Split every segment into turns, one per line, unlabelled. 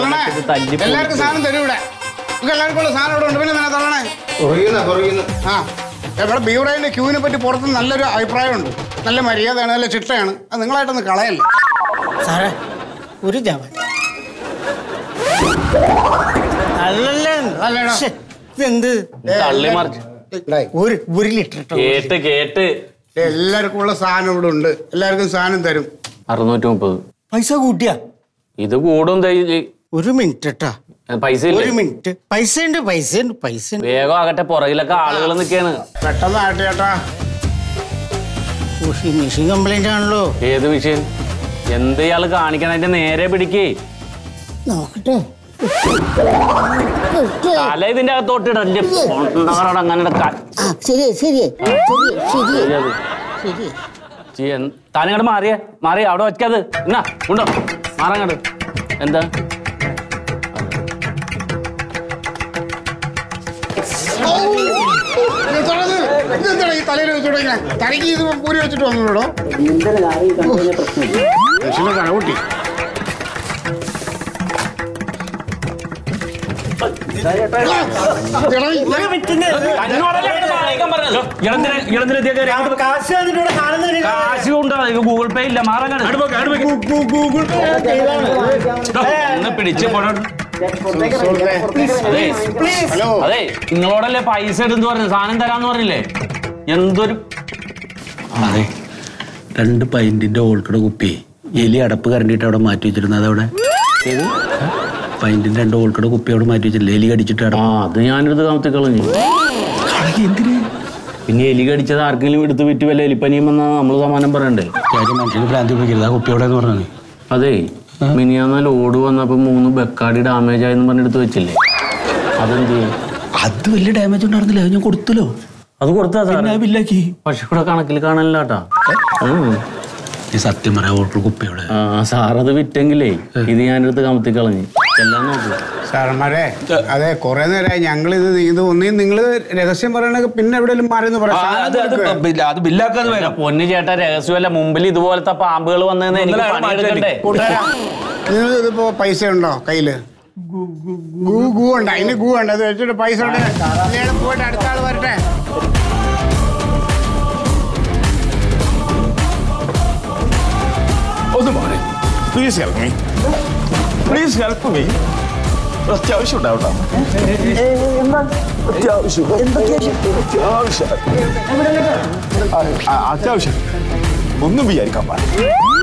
തള്ളണേ
ഇത് തല്ലി
എല്ലാവർക്കും സാധനം തരും ഇവിടെ നിങ്ങൾക്ക് എല്ലാവർക്കും ഉള്ള സാധനം ഇവിടെ ഉണ്ട് പിന്നെ തന്നെ തള്ളണേ
പുറകിന്ന് പുറകിന്ന്
ആ ഇവിടെ ബീവറേജിന്റെ ക്യൂവിനെ പറ്റി പുറത്ത് നല്ലൊരു അഭിപ്രായമുണ്ട് നല്ല മര്യാദയാണ് നല്ല ചിട്ടയാണ് അത് നിങ്ങളായിട്ടൊന്ന് കളയല്ലേ
സാറേ ഒരു ജാവൻ അല്ലല്ലേ
അല്ലടാ.
ശ്ശെ, ഇതെന്ത്
തള്ളി മറിച്ച്
ഒരു ഒരു ലിറ്റർ ഇട്ടോ.
കേട്ട് കേട്ട്
എല്ലാവർക്കും ഉള്ള സാധനം ഇവിടെ ഉണ്ട് എല്ലാവർക്കും സാധനം തരും
അറുന്നൂറ്റി മുപ്പത്
പൈസ കൂട്ടിയാ
ഇത് കൂടും ദേ ഈ-
ഒരു മിനിറ്റ് കേട്ടാ
പൈസ
ഒരു
ഇല്ലേ
മിനിറ്റ് പൈസ ഉണ്ട് പൈസ ഉണ്ട് പൈസ ഉണ്ട്
വേഗം ആകട്ടെ പുറകിലൊക്കെ ആളുകൾ നിൽക്കാണ്
പെട്ടെന്ന് ആട്ടെ ചേട്ടാ
ഉഷ്, ഈ മെഷീൻ കംപ്ലൈന്റ് ആണല്ലോ
ഏത് വിഷയം എന്ത് ഇയാള് കാണിക്കണം അതിന്റെ നേരെ പിടിക്കേ
നോക്കട്ടെ
തല ഇതിന്റെ അകത്തോട്ട് ഇടല്ലേ കൊണ്ടവരോട് അങ്ങനെ ക-
ആ ശരി ശരി ശരി ശരി
ശരിയത്.
ശരി
ചെയ്യ താനിങ്ങോട്ട് മാറിയേ മാറി അവിടെ വെക്കാത് എന്നാ ഉണ്ടോ മാറങ്ങോട്ട് എന്താ
ഇതെന്താണത്? ഇതെന്താണ് ഈ തലയിൽ വെച്ചോടെ ഇങ്ങനെ തലയ്ക്ക് ഇത് പൂരി വെച്ചിട്ട് വന്നോടോ മനുഷ്യന്റെ തലകുട്ടി എടാ, ഈ-
തന്നോടല്ലേ ഇങ്ങോട്ട് മാറിയേക്കാൻ പറഞ്ഞത്? ഇളന്തിന് ഇളന്തിനെത്തിയൊക്കെ രാവിലെ
കാശ് തന്നിട്ട് ഇവിടെ കാണുന്നതിന്
കാശ് കൊണ്ടാ ഇത് ഗൂഗിൾ പേ ഇല്ല മാറങ്ങാട്
ഗൂഗിൾ പേ ചെയ്താണ്
ഒന്ന് പിടിച്ച് പോണോട്ട് അതെ
ഹലോ
അതെ നിങ്ങളോടല്ലേ പൈസ എടുന്ന് പറഞ്ഞു സാധനം തരാന്ന് പറഞ്ഞില്ലേ എന്തൊരു
അതെ രണ്ട് പൈന്റിന്റെ ഓൾക്കട കുപ്പി എലി അടപ്പ് കരണ്ടിട്ട് അവിടെ മാറ്റി വെച്ചിരുന്നത് അതവിടെ
ഏത്?
പൈന്റിന്റെ രണ്ട് ഓൾക്കട കുപ്പി അവിടെ മാറ്റി വെച്ചില്ല എലി കടിച്ചിട്ട്
ആ
അടപ്പ്
അത് ഞാനെടുത്ത് കമത്തി കളഞ്ഞു
എന്തിന്
പിന്നെ എലി കടിച്ചത് ആർക്കെങ്കിലും എടുത്ത് വിറ്റ് വല്ല എലിപ്പനിയും വന്നാ നമ്മള് സമാനം പറയണ്ടേ
കാര്യം മനുഷ്യന് ഭ്രാന്തി ഉപയോഗിക്കരുത് ആ കുപ്പി എവിടെയെന്ന് പറഞ്ഞത്
അതെ മിനിയാന്ന ലോഡ് വന്നപ്പോ മൂന്ന് ബെക്കാടി ഡാമേജ് ആയെന്ന് പറഞ്ഞെടുത്ത് വെച്ചില്ലേ അതെന്ത് ചെയ്യും?
അത് വലിയ ഡാമേജ് ഉണ്ടായിരുന്നില്ല അത് ഞാൻ കൊടുത്തല്ലോ
അത് കൊടുത്താ
പിന്നെ
സാറേ
അത് ബില്ലാക്കി
പക്ഷെ ഇവിടെ കണക്കിൽ കാണാനില്ല കേട്ടാ
ഈ സത്യം പറയാം ഓൾക്കട കുപ്പി എവിടെ
ആ സാറത് വിറ്റെങ്കിലേ ഇത് ഞാനെടുത്ത് കമത്തി കളഞ്ഞു എല്ലാം നോക്കൂ
സാറന്മാരെ അതെ കുറെ നേരമായി ഞങ്ങൾ ഇത് ഇത് ഒന്നേ നിങ്ങൾ രഹസ്യം പറയണെങ്കിൽ പിന്നെ എവിടെയെങ്കിലും മാറിയെന്ന് പറയാം
അത് അത് ബില്ല- അത് ബില്ലാക്കാതെ വേഗം
പൊന്നു ചേട്ടാ രഹസ്യമല്ല മുമ്പിൽ ഇതുപോലത്തെ പാമ്പുകൾ വന്നതെന്ന് എനിക്ക്
ഒന്നര ആൾ
പണിയെടുക്കണ്ടേ
കൂട്ടുകാരാ നിങ്ങൾ ഇതിപ്പോ പൈസ ഉണ്ടോ കയ്യില് ഗൂ ഗൂ ഉണ്ട് അതിന് ഗൂ ഉണ്ട് അത് വെച്ചിട്ട് പൈസ ഉണ്ട് ഇയാള് പോയിട്ട് അടുത്ത ആള് വരട്ടെ
ഒന്ന് മാറി please help me please help me അത്യാവശ്യം ഉണ്ടാവട്ടോ അത്യാവശ്യം അത്യാവശ്യം ആ, ആ, അത്യാവശ്യം ഒന്നും വിചാരിക്കാൻ പാടില്ല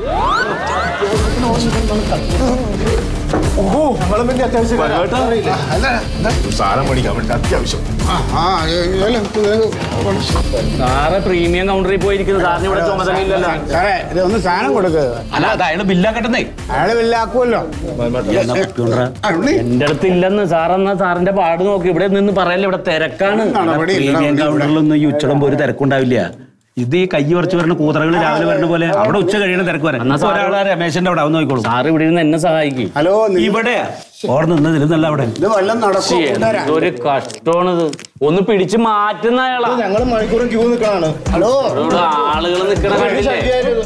ഓ നമ്മളെ വേണ്ടി അത്യാവശ്യം സാധനം മേടിക്കാൻ വേണ്ടി അത്യാവശ്യം
ആ ആ ഇതല്ലേ, ഇത് നിനക്ക്
സാറ് പ്രീമിയം കൗണ്ടറിൽ പോയിരിക്കുന്നത് സാറിന് ഇവിടെ ചുമതലയില്ലല്ലോ
സാറേ ഇത് ഒന്ന് സാധനം കൊടുക്കുക
അല്ല അത് അയാള് ബില്ലാക്കട്ടെന്നേ
അയാള് വല്ലാക്കുമല്ലോ
എന്നാ കുപ്പി കൊണ്ടുവരാ
ആ, ഉണ്ണി,
എന്റെ അടുത്ത് ഇല്ലെന്ന് സാറെന്നാ സാറിന്റെ പാട് നോക്കി ഇവിടെ നിന്ന് പറയല്ലേ ഇവിടെ തിരക്കാണ്
നടപടി ഇല്ല,
പ്രീമിയം
ഇവിടെ.
കൗണ്ടറിലൊന്നും ഈ ഉച്ചടം ഒരു തിരക്കുണ്ടാവില്ല ഇത് ഈ കൈ കുറച്ച് വരുന്ന കൂതറകൾ രാവിലെ വരുന്ന പോലെ അവിടെ ഉച്ച കഴിയണ തിരക്ക് വരാൻ
എന്നാ സാറ്
ഒരാളെ രമേശന്റെ അവിടെ ആവുന്ന നോക്കിക്കോളൂ
സാറ് ഇവിടെ ഇരുന്ന് എന്നെ സഹായിക്കും
ഹലോ നി-
ഇവിടെ ഓടെ നിന്ന് ഇരുന്നല്ല അവിടെ
ഇത് വല്ലതും നടക്കും കൂട്ടുകാരാ.
ഒരു കഷ്ടമാണിത് ഒന്ന് പിടിച്ച് മാറ്റുന്ന അയാളാ
ഞങ്ങൾ മണിക്കൂറും ക്യൂ നിൽക്കണാണ് ഹലോ
ഇവിടെ ആളുകൾ നിക്കണ കണ്ടില്ലേ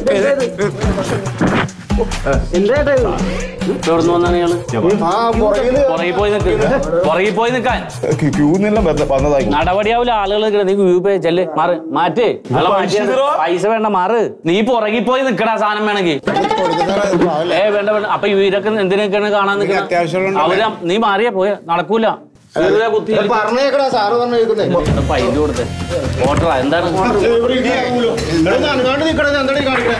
എവിടുന്ന് വന്നാണ് ഇയാള്
ആ പുറകില്
പുറകിൽ പോയി നിക്ക് പുറകിൽ പോയി നിക്കാൻ
ക്യൂ നിന്നെല്ലാം വന്നതായി
നടപടിയാവില്ല ആളുകൾ നിക്കണ നീ യു പേ ചെല്ല് മാറ് മാറ്റ് ആളെ മാറ്റിയത്. പൈസ വേണ്ട മാറ് നീ പുറകിൽ പോയി നിക്കടാ സാധനം വേണമെങ്കിൽ ഏ വേണ്ട വേണ്ട അപ്പൊ ഇവരൊക്കെ എന്തിനൊക്കെയാണ് കാണാൻ നിൽക്കണം
അത്യാവശ്യമുള്ള
അവര് നീ മാറിയാ പോയ നടക്കൂല വെറുതെ കുത്തി
പറഞ്ഞേക്കടാ സാറ് പറഞ്ഞേക്കുന്നേ
പൈസ കൊടുത്തേ ഓട്ടറാ എന്താണ്
അനങ്ങാണ്ട് നിക്കണേ എന്താ കാണിക്കണേ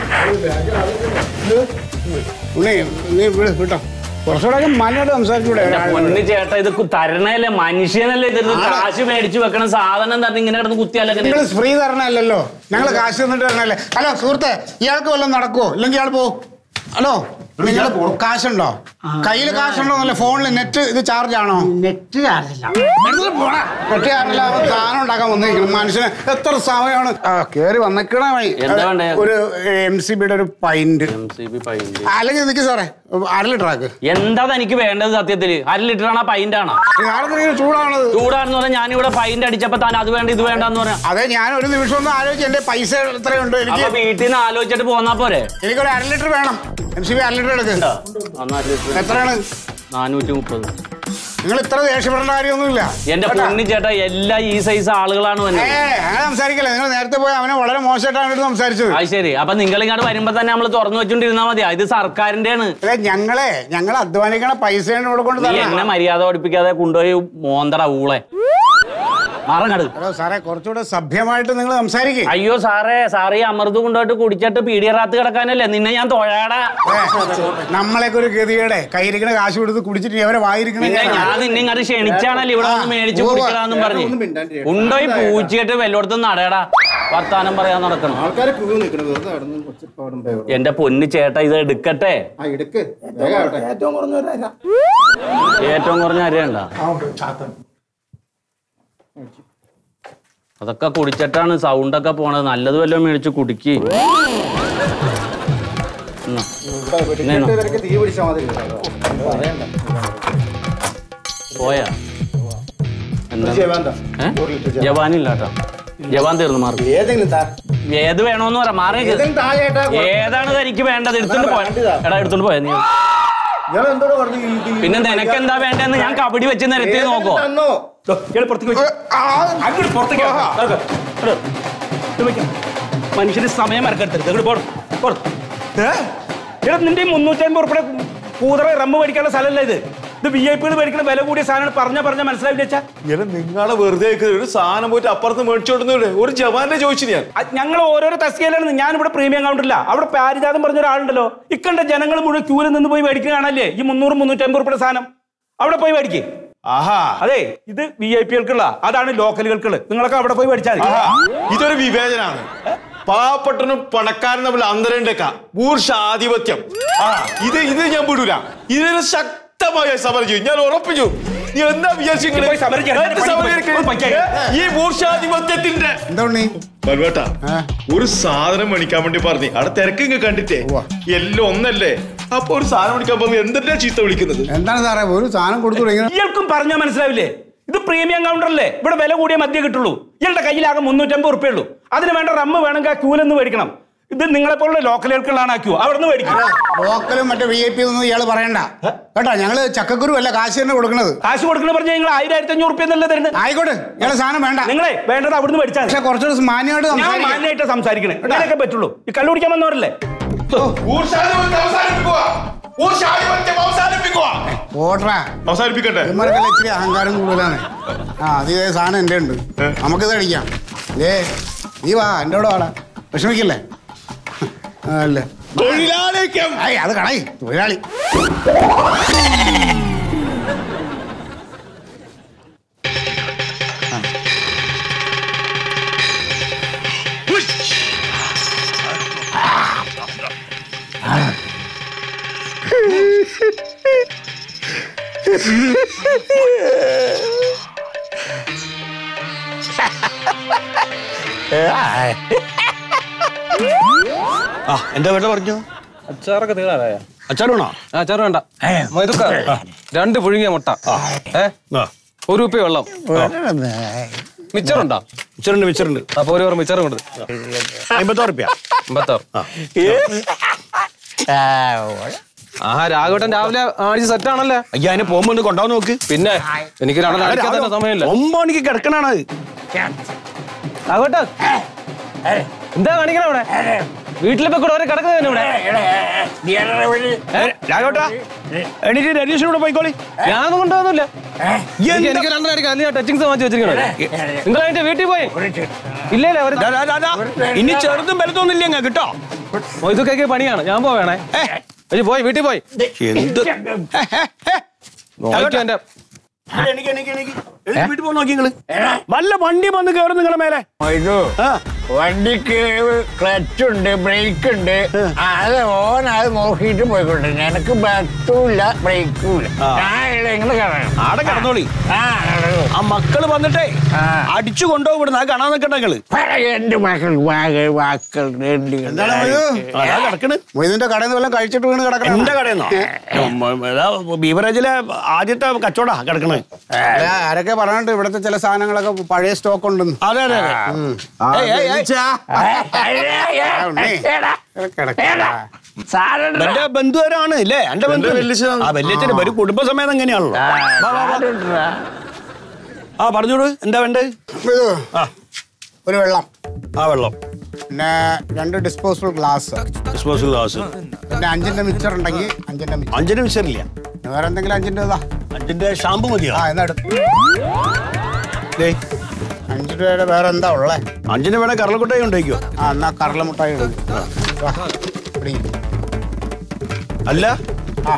ഉണ്ണി നീ വിട് കേട്ടോ കുറച്ചുകൂടെ മനോട് സംസാരിച്ചൂടെ
എന്റെ
ഒരാളോട്?
പൊന്ന് ചേട്ടാ ഇത് കു- തരണല്ലേ മനുഷ്യനല്ലേ ഇത് കാശ് മേടിച്ചു വെക്കണം സാധനം തന്നെ ഇങ്ങനെ കിടന്ന് കുത്തിയാലേ
നിങ്ങൾ ഫ്രീ തരണല്ലോ ഞങ്ങൾ കാശ് തന്നിട്ട് തരണല്ലേ ഹലോ സുഹൃത്തെ ഇയാൾക്ക് വല്ലതും നടക്കുവോ ഇല്ലെങ്കിൽ ഇയാൾ പോ ഹലോ നിങ്ങൾ കാശുണ്ടോ കയ്യിൽ കാശുണ്ടോ എന്നല്ല ഫോണിൽ നെറ്റ് ഇത് ചാർജ് ആണോ
നെറ്റ് ചാർജില്ല
എടുത്തിട്ട് പോടാ. നെറ്റ് ചാർജില്ല സാധനം ഉണ്ടാക്കാൻ വന്നിരിക്കണം മനുഷ്യന് എത്ര സമയമാണ് ആ കേറി വന്നിക്കണ
എന്താ വേണ്ടേ?
ഒരു എം സി ബിയുടെ ഒരു പൈന്റ്
MCB പൈന്റ്.
അല്ലെങ്കിൽ നിൽക്ക് സാറേ അര ലിറ്റർ ആക്ക്
എന്താ തനിക്ക് വേണ്ടത് സത്യത്തില് അര ലിറ്റർ ആണോ പൈന്റ് ആണോ
ആരെന്തെങ്കിലും ചൂടാണത്
ചൂടാണെന്ന് പറഞ്ഞാൽ ഞാനിവിടെ പൈന്റ് അടിച്ചപ്പോ താൻ അത് വേണ്ട ഇത് വേണ്ടെന്ന് പറഞ്ഞ
അതെ ഞാൻ ഒരു നിമിഷം ഒന്ന് ആലോചിച്ച് എന്റെ പൈസ എത്രയുണ്ട് എനിക്ക്
അപ്പൊ വീട്ടിൽ നിന്ന് ആലോചിച്ചിട്ട് പോന്നാ പോരെ
എനിക്കൊരു അര ലിറ്റർ വേണം എം സി ബി അര ലിറ്റർ എടുക്ക്
എന്നാ അര ലിറ്റർ.
എത്രയാണ്
നാനൂറ്റി മുപ്പത്
നിങ്ങൾ ഇത്ര ദേഷ്യപ്പെടേണ്ട കാര്യമൊന്നുമില്ല
എന്റെ
കേട്ടാ?
പൊന്നി ചേട്ടാ എല്ലാ ഈ സൈസ് ആളുകളാണ്
ഏ
വന്നത്
അങ്ങനെ സംസാരിക്കല്ലേ നിങ്ങൾ നേരത്തെ പോയി അവനെ വളരെ മോശമായിട്ടാണ് എടുത്ത് സംസാരിച്ചത്
അത് ശരി അപ്പൊ നിങ്ങൾ ഇങ്ങോട്ട് വരുമ്പോ തന്നെ നമ്മൾ തുറന്നു വെച്ചോണ്ടിരുന്നാ മതി ഇത് സർക്കാരിന്റെയാണ്
അല്ലെ ഞങ്ങളെ ഞങ്ങൾ അധ്വാനിക്കണ പൈസയാണ് ഇവിടെ കൊണ്ട്
നീ എന്നെ
തരണം
മര്യാദ പഠിപ്പിക്കാതെ കൊണ്ടുപോയി മോന്തട ഊളെ മറങ്ങട്
ഹലോ സാറേ കുറച്ചുകൂടെ സഭ്യമായിട്ട് നിങ്ങൾ സംസാരിക്കേ
അയ്യോ സാറേ സാറേ ഈ അമൃത് കൊണ്ടുപോയിട്ട് കുടിച്ചിട്ട് പീഡിയറാത്ത് കിടക്കാനല്ലേ നിന്നെ ഞാൻ തൊഴാടാ
നമ്മളെയൊക്കെ ഒരു ഗതിയുടെ കയ്യിരിക്കണ കാശ് കൊടുത്ത് കുടിച്ചിട്ട് അവരെ വായിരിക്കണ
പിന്നെ ഞാൻ നിന്നെ ഇങ്ങോട്ട് ക്ഷണിച്ചാണല്ലോ ഇവിടെ വന്ന് മേടിച്ച്
ഉവ്വ.
കുടിക്കലാന്നും പറഞ്ഞു
ഒന്നും മിണ്ടാണ്ടിരിക്ക്.
ഉണ്ടോയി പൂച്ചിട്ട് വല്ലോടത്തും നടയടാ വർത്താനം പറയാൻ നടക്കണം
ആൾക്കാര് ക്യൂ നിൽക്കണം വെറുതെ അവിടെ നിന്ന് ഒച്ചപ്പാടും ബഹളവും.
എന്റെ പൊന്ന് ചേട്ടാ ഇത് എടുക്കട്ടെ
ആ എടുക്ക് വേഗം ആവട്ടെ
ഏറ്റവും കുറഞ്ഞ അരയണ്ട അതൊക്കെ കുടിച്ചിട്ടാണ് സൗണ്ടൊക്കെ പോണത് നല്ലത് വല്ലതും മേടിച്ച് കുടിക്ക് എന്നാ.
വെടിക്കെട്ട് ഇവർക്ക് തീ പിടിച്ചാൽ മതി പറയണ്ട
പോയാ എന്താ
ജവാന്ത
ഏ? ജവാനില്ല കേട്ടോ ജവാൻ തീർന്നു മാറി
ഏതെങ്കിലും താ
ഏത് വേണോന്ന് പറ മാറി
ഏതെങ്കിലും താഴേട്ടാ
ഏതാണ് തനിക്ക് വേണ്ടത് എടുത്തോണ്ട് പോയ എടാ എടുത്തോണ്ട് പോയ നീ
ഞാൻ എന്തോട് പറഞ്ഞു ഈ- ഈ-
പിന്നെ നിനക്ക് എന്താ വേണ്ടെന്ന് ഞാൻ കബഡി വെച്ച് നിരത്തി
ഏതെങ്കിലും
നോക്കോ
തന്നോ
മനുഷ്യന് സമയം മറക്കരുത് അങ്ങോട്ട് പോടും ഇവിടെ നിന്റെ മുന്നൂറ്റമ്പത് ഉറുപ്പിടെ കൂതറ റമ്മ് മേടിക്കാനുള്ള സ്ഥലമല്ല ഇത് ഇത് വി ഐ പികൾ മേടിക്കുന്ന വില കൂടിയ സാധനം പറഞ്ഞ പറഞ്ഞ മനസ്സിലായി വെച്ചാ
ഇങ്ങനെ നിങ്ങളെ വെറുതെ ആക്കരുത്. ഒരു സാധനം പോയിട്ട് അപ്പുറത്ത് മേടിച്ചോടുന്നില്ലേ ഒരു ജവാന്റെ ചോദിച്ചു ഞാൻ
ഞങ്ങൾ ഓരോരോ തസ്കയിലാണ് ഞാൻ ഇവിടെ പ്രീമിയം കൗണ്ടറില്ല അവിടെ പാരിജാതം പറഞ്ഞ ഒരാളുണ്ടല്ലോ ഇക്കണ്ട ജനങ്ങൾ മുഴുവൻ ക്യൂവിൽ നിന്ന് പോയി മേടിക്കുന്ന കാണല്ലേ ഈ മുന്നൂറ് മുന്നൂറ്റമ്പത് ഉറുപ്പിടെ സാധനം അവിടെ പോയി മേടിക്കേ
ആഹാ
അതെ ഇത് വി ഐ പികൾക്കുള്ള അതാണ് ലോക്കലുകൾക്കുള്ള നിങ്ങളൊക്കെ അവിടെ പോയി മേടിച്ചാൽ മതി.
ആഹാ. ഇതൊരു വിവേചനാണ് പാവപ്പെട്ടനും പണക്കാരനും തമ്മിൽ അന്തരണ്ടേക്ക ഊർഷാധിപത്യം ആ ഇത് ഇത് ഞാൻ വിടൂല ഇതിന് ശക്തമായ സമരം ചെയ്യും ഞാൻ ഉറപ്പിച്ചു നീ എന്താ വിചാരിച്ചു
പോയി സമരം ചെയ്യണം.
എന്ത് സമരം ചെയ്യണം?
പോയി പയ്യെ.
ഈ ഊർഷാധിപത്യത്തിന്റെ
എന്താ ഉണ്ണി
ബൽവേട്ടാ
ആ.
ഒരു സാധനം മേടിക്കാൻ വേണ്ടി പറഞ്ഞു അവിടെ തിരക്കിങ്ങ് കണ്ടിട്ടേ എല്ലാം ഒന്നല്ലേ അപ്പൊ ഒരു സാധനം മേടിക്കാൻ പറഞ്ഞു എന്തെല്ലാം ചീത്ത വിളിക്കുന്നത്
എന്താണ് സാറേ ഒരു സാധനം കൊടുത്തു ഇങ്ങനെ
ഇയാൾക്കും പറഞ്ഞാൽ മനസ്സിലാവില്ലേ ഇത് പ്രീമിയം കൗണ്ടറല്ലേ ഇവിടെ വില കൂടിയ മദ്യം കിട്ടുള്ളൂ ഇയാളുടെ കയ്യിലാകെ മുന്നൂറ്റമ്പത് ഉറുപ്പേ ഉള്ളൂ അതിന് വേണ്ട റമ്മ് വേണമെങ്കിൽ ആ ക്യൂവിൽ നിന്ന് മേടിക്കണം ഇത് നിങ്ങളെ പോലുള്ള ലോക്കലുകൾക്കുള്ളതാണ് ആ ക്യൂ അവിടെ നിന്ന് മേടിക്കണം
ലോക്കലും മറ്റേ വി ഐ പി ഒന്നും ഇയാൾ പറയണ്ട കേട്ടോ ഞങ്ങള് ചക്കക്കുരു അല്ല കാശ് തന്നെ കൊടുക്കണത്
കാശ് കൊടുക്കണ പറഞ്ഞാൽ നിങ്ങൾ ആയിരം ആയിരത്തി അഞ്ഞൂറ് ഉറുപ്പ്യ എന്നല്ലേ തരുന്നത്
ആയിക്കോട്ടെ ഇയാളെ സാധനം വേണ്ട
നിങ്ങളെ വേണ്ടത് അവിടുന്ന് മേടിച്ചാൽ മതി.
പക്ഷെ കുറച്ചുകൂടെ മാന്യമായിട്ട്
ഞാൻ
സംസാരിക്കാം
മാന്യമായിട്ട് സംസാരിക്കണേ ഇങ്ങനെയൊക്കെ പറ്റുള്ളൂ ഈ കള്ളു കുടിക്കാൻ വന്നവരല്ലേ
ഊർഷാധിപത്യം അവസാനിപ്പിക്കുക ഊർഷാധിപത്യം അവസാനിപ്പിക്കുക
ഓട്ടറാ
അവസാനിപ്പിക്കട്ടെ
ഇവന്മാർക്കെല്ലാം ഇച്ചിരി അഹങ്കാരം കൂടുതലാണ് ആ അത് ഇതേ സാധനം എൻ്റെ ഉണ്ട് നമുക്കിത് അടിക്കാം ഏ നീ വാ എൻ്റെ കൂടെ വാടാ വിഷമിക്കില്ലേ ആ, അല്ലേ
തൊഴിലാളിക്കം
ഐ അത് കളയി തൊഴിലാളി
ആ എന്താ വേണ്ട പറഞ്ഞു
അച്ചാറൊക്കെ തീരാറായ
അച്ചാറുണോ
അച്ചാർ വേണ്ട മൈതുക്ക രണ്ട് പുഴുങ്ങിയ മുട്ട ഏ ഒരു ഉപ്പി വെള്ളം മിച്ചറുണ്ടോ
മിച്ചറുണ്ട് മിച്ചറുണ്ട്
അപ്പൊ ഒരു മിച്ചറും കൊണ്ട്
അമ്പത്താറ് റുപ്യ
അമ്പത്താറ് ആഹാ രാഘവട്ടൻ രാവിലെ ആഴ്ച സെറ്റ് ആണല്ലേ
അയ്യ അതിന് പോകുമ്പോ ഒന്ന് കൊണ്ടുപോകാൻ നോക്ക്
പിന്നെ എനിക്ക് രണ്ടെണ്ണം അടിക്കാൻ തന്നെ സമയമില്ല
ഒമ്പത് മണിക്ക് കിടക്കണാണ്
രാഘവട്ടൻ എന്താ കാണിക്കണ ഇവിടെ വീട്ടിലിപ്പോ കൂടെ ഓരോ കിടക്കുന്നതന്നെ ഇവിടെ
രാഘവട്ടാ എണീറ്റ് രതീഷിനോട് പോയിക്കോളി
ഞാനൊന്നും കൊണ്ടുപോകുന്നില്ല എനിക്ക് എനിക്ക് രണ്ടെണ്ണം അടിക്കാം അല്ലെങ്കിൽ ടച്ചിങ്സ് വാങ്ങിച്ചു വെച്ചിരിക്കണേ നിങ്ങൾ അതിന്റെ വീട്ടിൽ പോയി ഇല്ല ഇല്ല ഒരു
ദാ, ദാ, ദാ, ദാ. ഇനി ചെറുതും വലുതൊന്നും ഇല്ല കേട്ടോ
ഇതൊക്കെ പണിയാണ് ഞാൻ പോവേണേ അയ്യോ പോയി വീട്ടിൽ പോയി
എന്ത്
നോക്കിയോ എന്റെ
എണീക്ക്, എണീക്ക്, എണീക്ക്. എണീറ്റ് വീട്ടിൽ പോകാൻ നോക്കി നിങ്ങള് വല്ല വണ്ടി വന്ന് കയറും നിങ്ങളെ മേലെ
ഇത്
ആ
വണ്ടിക്ക് ക്ലച്ച് ഉണ്ട് ബ്രേക്ക് ഉണ്ട് അത് ഓൻ അത് നോക്കിയിട്ട് പോയിക്കോട്ടെ എനിക്ക് ബത്തും ഇല്ല ബ്രേക്കും ഇല്ല ഞാൻ നിങ്ങൾ കാണണം
ആടെ കിടന്നോളി
ആ നടക്കൂ.
ആ മക്കള് വന്നിട്ടേ
ആ.
അടിച്ചു കൊണ്ടുപോകും ഇവിടുന്ന് അത് കാണാൻ നിൽക്കണ്ട നിങ്ങള്
പറ, എന്റെ മക്കൾ വാകൾ വാക്കൾ രണ്ട്
എന്താണ് മൊയ്തു?
അതാ കിടക്കണ്
മൊയ്തിന്റെ കടയിൽ നിന്ന് വല്ലതും കഴിച്ചിട്ട് വീണ് കിടക്കണം
എന്റെ കടയെന്നോ ബീവറേജിലെ ആദ്യത്തെ കച്ചവടാ കിടക്കണേ
അല്ല, ആരൊക്കെ പറഞ്ഞിട്ട് ഇവിടുത്തെ ചില സാധനങ്ങളൊക്കെ പഴയ സ്റ്റോക്ക് ഉണ്ടെന്ന്
അതെ അതെ അതെ
ഉം.
ഏയ്, ഏയ്, ഏയ്.
ആ, ഉണ്ണി.
എടാ
കിടക്ക.
സാരമില്ല.
എന്റെ ബന്ധുവരാണ് അല്ലേ എന്റെ ബന്ധു ആ വല്യച്ഛന് ഒരു കുടുംബസമേതം എങ്ങനെയാണല്ലോ വാ, വാ, വാ. ആ പറഞ്ഞോളൂ എന്താ വേണ്ടത്
ഇത്
ആ
ഒരു വെള്ളം
ആ വെള്ളം
പിന്നെ രണ്ട് ഡിസ്പോസിബിൾ ഗ്ലാസ്
ഡിസ്പോസൽ ഗ്ലാസ്
പിന്നെ അഞ്ചിന്റെ മിക്സർ ഉണ്ടെങ്കിൽ അഞ്ചിന്റെ മിക്സർ
അഞ്ചിന് വിശറില്ല
വേറെ എന്തെങ്കിലും അഞ്ചിന്റെ ഇതാ
അഞ്ചിന്റെ ഷാമ്പു മതിയോ
ആ എന്നാ എടുത്തു
ദേ,
അഞ്ച് രൂപയുടെ വേറെ എന്താ ഉള്ളേ
അഞ്ചിന് വേണേ കറലക്കുട്ടായി ഉണ്ടായിക്കോ
ആ എന്നാ കടലമുട്ടായി എടുക്കും വാ, പിടി.
അല്ല
ആ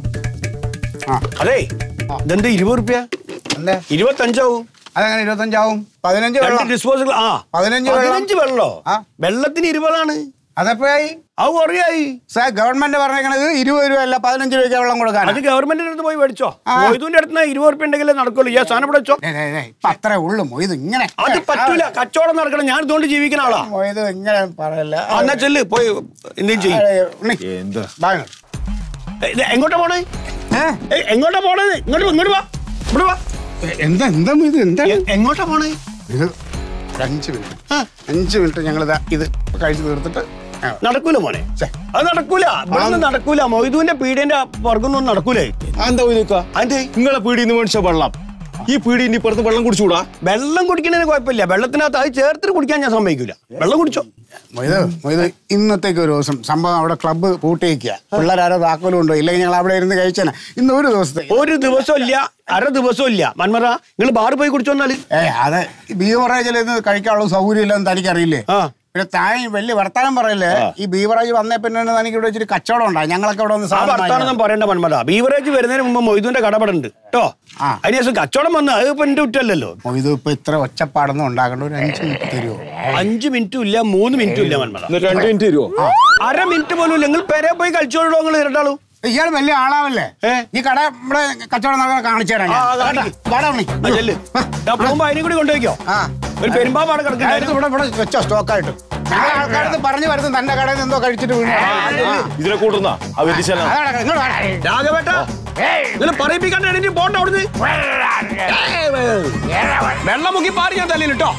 ആ
അതെ ഇതെന്താ ഇരുപത് റുപ്യ
എന്തേ
ഇരുപത്തഞ്ചാവും
അതെങ്ങനെ ഇരുപത്തഞ്ചാവും പതിനഞ്ച്
രണ്ട്
വെള്ളം
ഡിസ്പോസൽ ആ
പതിനഞ്ച് വെള്ളം.
പതിനഞ്ച് വെള്ളോ
ആ.
വെള്ളത്തിന് ഇരുപതാണ്
അതെപ്പോഴായി
അത് കുറയായി
സാർ ഗവൺമെന്റ് പറഞ്ഞേക്കണത് ഇരുപത് രൂപ അല്ല പതിനഞ്ച് രൂപയ്ക്ക് വെള്ളം കൊടുക്കാൻ
അത് ഗവൺമെന്റിന്റെ അടുത്ത് പോയി മേടിച്ചോ
ആ.
മൊയ്തുവിന്റെ അടുത്ത് ഇരുപത് റുപ്യ ഉണ്ടെങ്കിലേ നടക്കുള്ളൂ ഈ സാധനം ഇവിടെ വെച്ചോ
ഇപ്പൊ അത്രേ ഉള്ളു മൊയ്ത് ഇങ്ങനെ
അത് പറ്റൂല കച്ചവടം നടക്കണം ഞാൻ ഇതുകൊണ്ട് ജീവിക്കുന്ന ആളാ
മൊയ്ത് ഇങ്ങനെ പറയല്ല
ആ, എന്നാ ചെല്ല് പോയി എന്തെങ്കിലും ചെയ്യും
അതെ, ഉണ്ണി,
എന്താ
വാ ഇങ്ങോട്ട്.
എങ്ങോട്ടാ പോണേ
ഏ?
ഏയ്, എങ്ങോട്ടാ പോണേ ഇങ്ങോട്ട് വാ, ഇങ്ങോട്ട് വാ ഇവിടെ വാ
എ- എന്താ എന്താ ഇത് എന്താ
എ- എങ്ങോട്ടാ പോണേ
ഇത് ഒരു അഞ്ച് മിനിറ്റ്
ആ.
അഞ്ച് മിനിറ്റ് ഞങ്ങൾ ഇത് കഴിച്ച് തീർത്തിട്ട് ആ.
നടക്കൂല മോനെ
ഛെ.
അത് നടക്കൂല ഇവിടുന്ന് നടക്കൂല മൊയ്തുവിന്റെ പീഡിയന്റെ പുറകൊന്നും നടക്കൂലേ
എന്താ പോയിക്ക
അതിന്റെ
നിങ്ങളെ പീടിന്ന് മേടിച്ച വെള്ളം ഈ പീടിന്റെ ഇപ്പുറത്ത് വെള്ളം കുടിച്ചുകൂടാ
വെള്ളം കുടിക്കുന്നതിന് കുഴപ്പമില്ല വെള്ളത്തിനകത്ത് അത് ചേർത്തിട്ട് കുടിക്കാൻ ഞാൻ സമ്മതിക്കൂല വെള്ളം കുടിച്ചോ
മൊയ്ത് മൊയ്ത് ഇന്നത്തേക്ക് ഒരു ദിവസം സംഭവം അവിടെ ക്ലബ്ബ് പൂട്ടിയേക്കുക പിള്ളേരാരോ താക്കോലും ഉണ്ടോ ഇല്ലെങ്കിൽ ഞങ്ങൾ അവിടെ ഇരുന്ന് കഴിച്ചാൽ ഇന്ന് ഒരു ദിവസത്തേക്ക്
ഒരു ദിവസം ഇല്ല അര ദിവസം ഇല്ല മന്മറ നിങ്ങൾ ബാറ് പോയി കുടിച്ചോ എന്നാല്
ഏ അതെ ബീവറേജിൽ ഇന്ന് കഴിക്കാനുള്ള സൗകര്യം ഇല്ലെന്ന് തനിക്കറിയില്ലേ
ആ.
പിന്നെ താൻ ഈ വലിയ വർത്താനം പറയില്ലേ ഈ ബീവറേജ് വന്നേ പിന്നെ തനിക്ക് ഇവിടെ വെച്ചിട്ട് കച്ചവടം ഉണ്ടായി ഞങ്ങളൊക്കെ ഇവിടെ വന്ന്
ആ
സാധനം
വർത്താനം
വാങ്ങിക്കണം.
പറയണ്ട മന്മറ ബീവറേജ് വരുന്നതിന് മുമ്പ് മൊയ്തുവിന്റെ കടപടുണ്ട് കേട്ടോ
ആ.
അതിനുശേഷം കച്ചവടം വന്ന് അത് ഇപ്പൊ എന്റെ കുറ്റമല്ലല്ലോ
മൊയ്ത് ഇപ്പൊ ഇത്ര ഒച്ചപ്പാടൊന്നും ഉണ്ടാക്കേണ്ട ഒരു അഞ്ച് മിനിറ്റ് തരുമോ
അഞ്ച് മിനിറ്റും ഇല്ല മൂന്ന് മിനിറ്റും ഇല്ല മന്മറ
എന്നിട്ട് രണ്ട് മിനിറ്റ് തരുമോ
അര മിനിറ്റ് പോലും ഇല്ല നിങ്ങൾ പെരെ പോയി കഴിച്ചോളൂ നിങ്ങൾ ഇരട്ടാളൂ
ഇയാൾ വലിയ ആളാവല്ലേ
ഏ?
ഈ കട ഇവിടെ കച്ചവടം നടക്കാൻ കാണിച്ചു തരാം ഞാൻ.
ആ, അത്
കേട്ടാ?
കാണിക്ക്.
വാടാ ഉണ്ണി.
ആ, ചെല്ല്. ഞാൻ പോകുമ്പോ അതിനും കൂടി കൊണ്ടുപോയിക്കോ
ആ.
ഒരു പെരുമ്പാമ്പാട്
ഞാൻ എടുത്ത്
കിടക്കണ്ടായിരുന്നു
ഇവിടെ ഇവിടെ വെച്ചോ സ്റ്റോക്കായിട്ട് ഞങ്ങൾ ആൾക്കാരത്ത് പറഞ്ഞു വരുന്നത് തന്റെ കടയിൽ നിന്ന് എന്തോ കഴിച്ചിട്ട് വീണു ആ.
ഇതിനെ കൂട്ടുന്ന ആ വലിയ
അതാണ് കട. ഇങ്ങോട്ട് വാടാ.
രാഘവേട്ട നിങ്ങൾ പറയിപ്പിക്കാണ്ട് എണീറ്റ് പോണ്ട അവിടുന്ന് വെള്ളം മുക്കി പാറി ഞാൻ തല്ലിൽ കേട്ടോ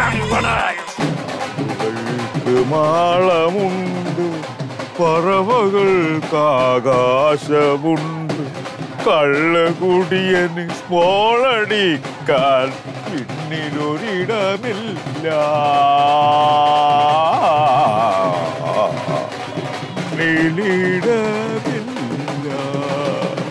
മാളമുണ്ട് പറവകൾക്ക് ആകാശമുണ്ട് കള്ളകുടിയന് സ്മോളടിക്കാൻ പിന്നിലൊരിടമില്ല ിടമില്ല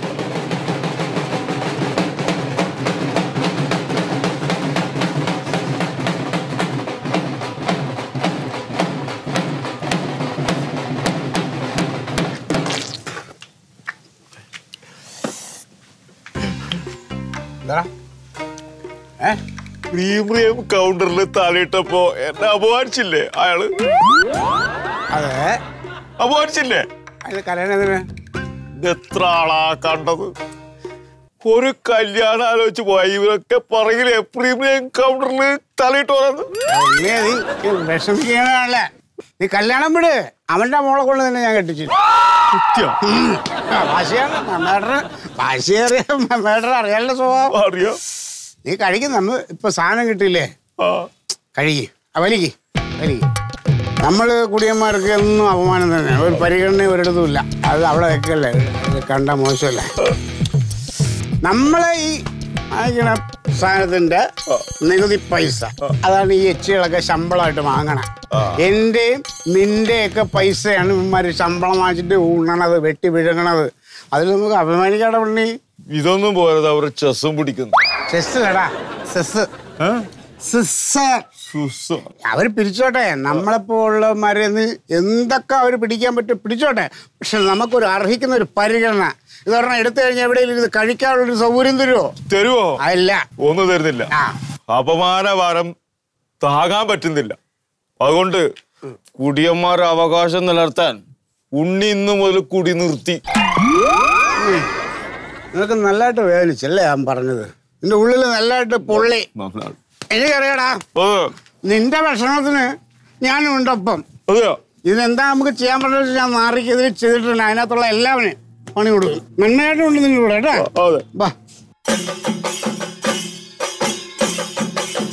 എന്താടാ? ഏ?
പ്രീമിയം കൗണ്ടറിൽ തലയിട്ടപ്പോ എന്നെ അപമാനിച്ചില്ലേ അയാള്
അതെ
അപമാനിച്ചില്ലേ
അത് കല്യാണത്തിന്
ഇത് എത്ര ആളാ കണ്ടത് ഒരു കല്യാണം ആലോചിച്ച് പോയ ഇവരൊക്കെ പറയില്ലേ പ്രീമിയം കൗണ്ടറിൽ തലയിട്ട് പറയുന്നത്
ഉണ്ണിയെ നീ വിഷമിക്കണല്ലേ നീ കല്യാണം വിട് അവന്റെ മോളെ കൊണ്ട് തന്നെ ഞാൻ കെട്ടിച്ചു ഭാഷയാണ് മെമ്മേടർ ഭാഷയേറിയ മെമ്മേടർ അറിയാനുള്ള സ്വഭാവം
അറിയാം
നീ കഴിക്കും നമ്മ ഇപ്പൊ സാധനം കിട്ടിയില്ലേ
ആ
കഴുകി വലിക്ക് വലിക്ക് നമ്മൾ കുടിയന്മാർക്ക് എന്നും അപമാനം തന്നെ ഒരു പരിഗണന ഒരിടത്തും ഇല്ല അത് അവിടെ വെക്കല്ലേ ഇത് കണ്ട മോശമല്ലേ നമ്മളെ ഈ വാങ്ങിക്കണ സാധനത്തിന്റെ നികുതി പൈസ അതാണ് ഈ എച്ചികളൊക്കെ ശമ്പളമായിട്ട് വാങ്ങണേ എന്റെയും നിന്റെയൊക്കെ പൈസയാണ് ഇവന്മാര് ശമ്പളം വാങ്ങിച്ചിട്ട് ഊണണത് വെട്ടി വിഴുങ്ങണത് അതിൽ നമുക്ക് അഭിമാനിക്കാടെ ഉണ്ണി
ഇതൊന്നും പോരത് അവർ ചെസ്സും പിടിക്കുന്നു
സെസ്സല്ലടാ സെസ് സെസ്
സുസ
അവർ പിരിച്ചോട്ടെ നമ്മളെപ്പോലുള്ളവന്മാരെന്ന് എന്തൊക്കെ അവർ പിടിക്കാൻ പറ്റും പിടിച്ചോട്ടെ പക്ഷെ നമുക്കൊരു അർഹിക്കുന്ന ഒരു പരിഗണന ഇത് പറഞ്ഞാൽ എടുത്തു കഴിഞ്ഞാൽ എവിടെയെങ്കിലും ഇത് കഴിക്കാനുള്ളൊരു സൗകര്യം തരുമോ
തരുവോ
അല്ല
ഒന്നും തരുന്നില്ല
ആ
അപമാനഭാരം താങ്ങാൻ പറ്റുന്നില്ല അതുകൊണ്ട് കുടിയന്മാരുടെ അവകാശം നിലനിർത്താൻ ഉണ്ണി ഇന്ന് മുതൽ കുടി നിർത്തി
നിനക്ക് നല്ലതായിട്ട് വേദനിച്ചല്ലേ ഞാൻ പറഞ്ഞത് നിന്റെ ഉള്ളിൽ നല്ലതായിട്ട് പൊള്ളി
നന്നാണ്.
എനിക്കറിയാടാ
അതെ
നിന്റെ ഭക്ഷണത്തിന് ഞാനും ഉണ്ടൊപ്പം
അതെയോ
ഇതിനെന്താ നമുക്ക് ചെയ്യാൻ പറ്റുന്നത് ഞാൻ നാറിക്കെതിരെ ചെയ്തിട്ടുണ്ട് അതിനകത്തുള്ള എല്ലാവരെയും പണി കൊടുക്കും നന്മയായിട്ടുണ്ട് നിങ്ങളിവിടെ കേട്ടോ
അതെ
വാ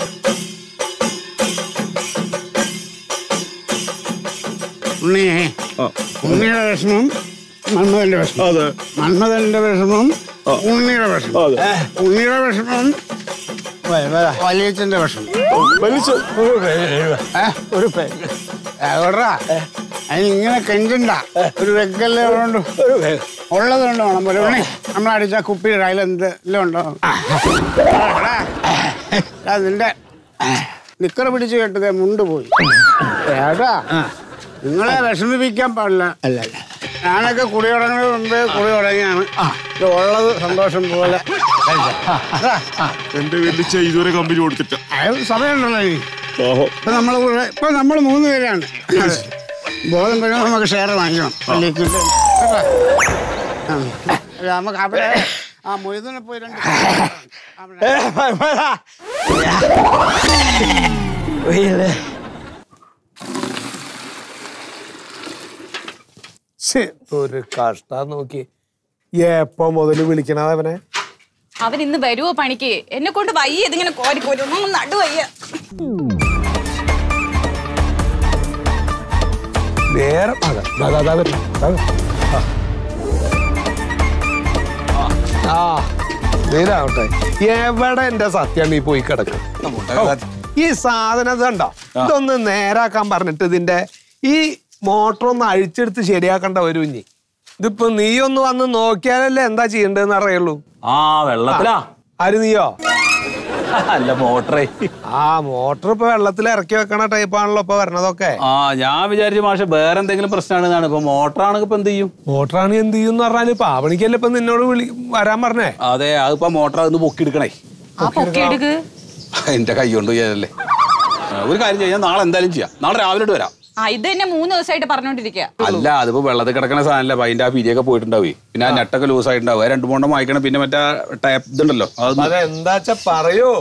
ഉണ്ണി ഉണ്ണിയുടെ വിഷമം മന്മഥന്റെ വിഷമം
അതെ
മന്മഥന്റെ വിഷമം ഉണ്ണിയുടെ വിഷമം ഉണ്ണിയുടെ വിഷമം വലിയച്ഛന്റെ വിഷമം
വലിച്ചു
ഏ? ഒരു എവിടാ അതിന് ഇങ്ങനെ കെഞ്ചണ്ട ഒരു വെക്കല്ലേ ഉള്ളതുകൊണ്ട് ഉള്ളത് കൊണ്ട് വേണം പോലെ ഉണ്ണി നമ്മളടിച്ച കുപ്പിയുടെ അതിലെന്ത് എല്ലാം ഉണ്ടോ എടാ, എടാ, നിന്റെ നിക്കറ പിടിച്ച് കേട്ടത് മുണ്ട് പോയി ഏടാ നിങ്ങളെ വിഷമിപ്പിക്കാൻ പാടില്ല
അല്ല
ഞാനൊക്കെ കുടി തുടങ്ങുന്നതിന് മുമ്പേ കുടി തുടങ്ങിയാണ് ഇത് ഉള്ളത് സന്തോഷം പോലെ കഴിച്ചോ. ആ,
എന്റെ വലിച്ച ഇതുവരെ കമ്പനി കൊടുത്തിട്ട
അത് സമയമുണ്ടല്ലോ ഇനി
ഓഹോ
ഇപ്പൊ നമ്മൾ ഇപ്പൊ നമ്മൾ മൂന്ന് പേരാണ് അതെ. ബോധം കഴിയുമ്പോൾ നമുക്ക് ഷെയർ വാങ്ങിക്കണം പള്ളിക്ക് കേട്ടോ? ആ. അല്ല, നമുക്ക് അവിടെ ആ മൊയ്തനെ പോയി രണ്ട് അവിടെ
ഒരു കഷ്ടം നോക്കി എപ്പോ മുതല് വിളിക്കണത് അവനെ
അവൻ ഇന്ന് വരുവോ പണിക്ക് എന്നെ കൊണ്ട് വയ്യ ഇതിങ്ങനെ കോരി കോരി ഒന്നും നടു വയ്യ
നേരം അതെ ദാ, ദാ, ദാ വരുന്നു. ദാ വരുന്നു. ആ. ആ നേരാവട്ടെ എവിടെ എന്റെ സത്യം നീ പോയി കിടക്കും ഈ സാധനം ഇതുണ്ടോ ഇതൊന്ന് നേരാക്കാൻ പറഞ്ഞിട്ട് ഇതിന്റെ ഈ മോട്ടർ ഒന്ന് അഴിച്ചെടുത്ത് ശരിയാക്കണ്ട വരും ഇനി ഇതിപ്പോ നീ ഒന്ന് വന്ന് നോക്കിയാലല്ലേ എന്താ ചെയ്യണ്ടെന്ന് അറിയുള്ളൂ
ആ വെള്ളത്തിലാ
ആര് നീയോ
അല്ല മോട്ടറേ
ആ മോട്ടർ ഇപ്പൊ വെള്ളത്തിൽ ഇറക്കി വെക്കണ ടൈപ്പാണല്ലോ ഇപ്പൊ വരണതൊക്കെ
ആ ഞാൻ വിചാരിച്ചു മാഷെ വേറെ എന്തെങ്കിലും പ്രശ്നമാണെന്നാണ് ഇപ്പൊ മോട്ടറാണെങ്കിൽ ഇപ്പൊ എന്ത് ചെയ്യും
മോട്ടറാണ് എന്ത് ചെയ്യും പറഞ്ഞാല് പാവണിക്കല്ലേ ഇപ്പൊ നിന്നോട് വിളി വരാൻ പറഞ്ഞേ
അതെ അതിപ്പോ മോട്ടർ അതൊന്ന് പൊക്കിയെടുക്കണേ
ആ പൊക്കി എടുക്ക്
എന്റെ കൈ കൊണ്ട് ചെയ്യാനല്ലേ ആ, ഒരു കാര്യം ചെയ്യാം നാളെ എന്തായാലും ചെയ്യാം നാളെ രാവിലെ ഇട്ട് വരാം
ആ ഇത് തന്നെ മൂന്ന് ദിവസമായിട്ട് പറഞ്ഞോണ്ടിരിക്കുക
അല്ല അതിപ്പോ വെള്ളത്തിൽ കിടക്കുന്ന സാധനമല്ല അപ്പൊ അതിന്റെ ആ പിരിയൊക്കെ പോയിട്ടുണ്ടാവേ പിന്നെ ആ നെട്ടൊക്കെ ലൂസ് ആയിട്ടുണ്ടാവും അത് രണ്ടു മൂന്നെണ്ണം വായിക്കണം പിന്നെ മറ്റേ ടാപ്പ് ഇതുണ്ടല്ലോ അതൊന്ന്
അതെന്താച്ച പറയൂ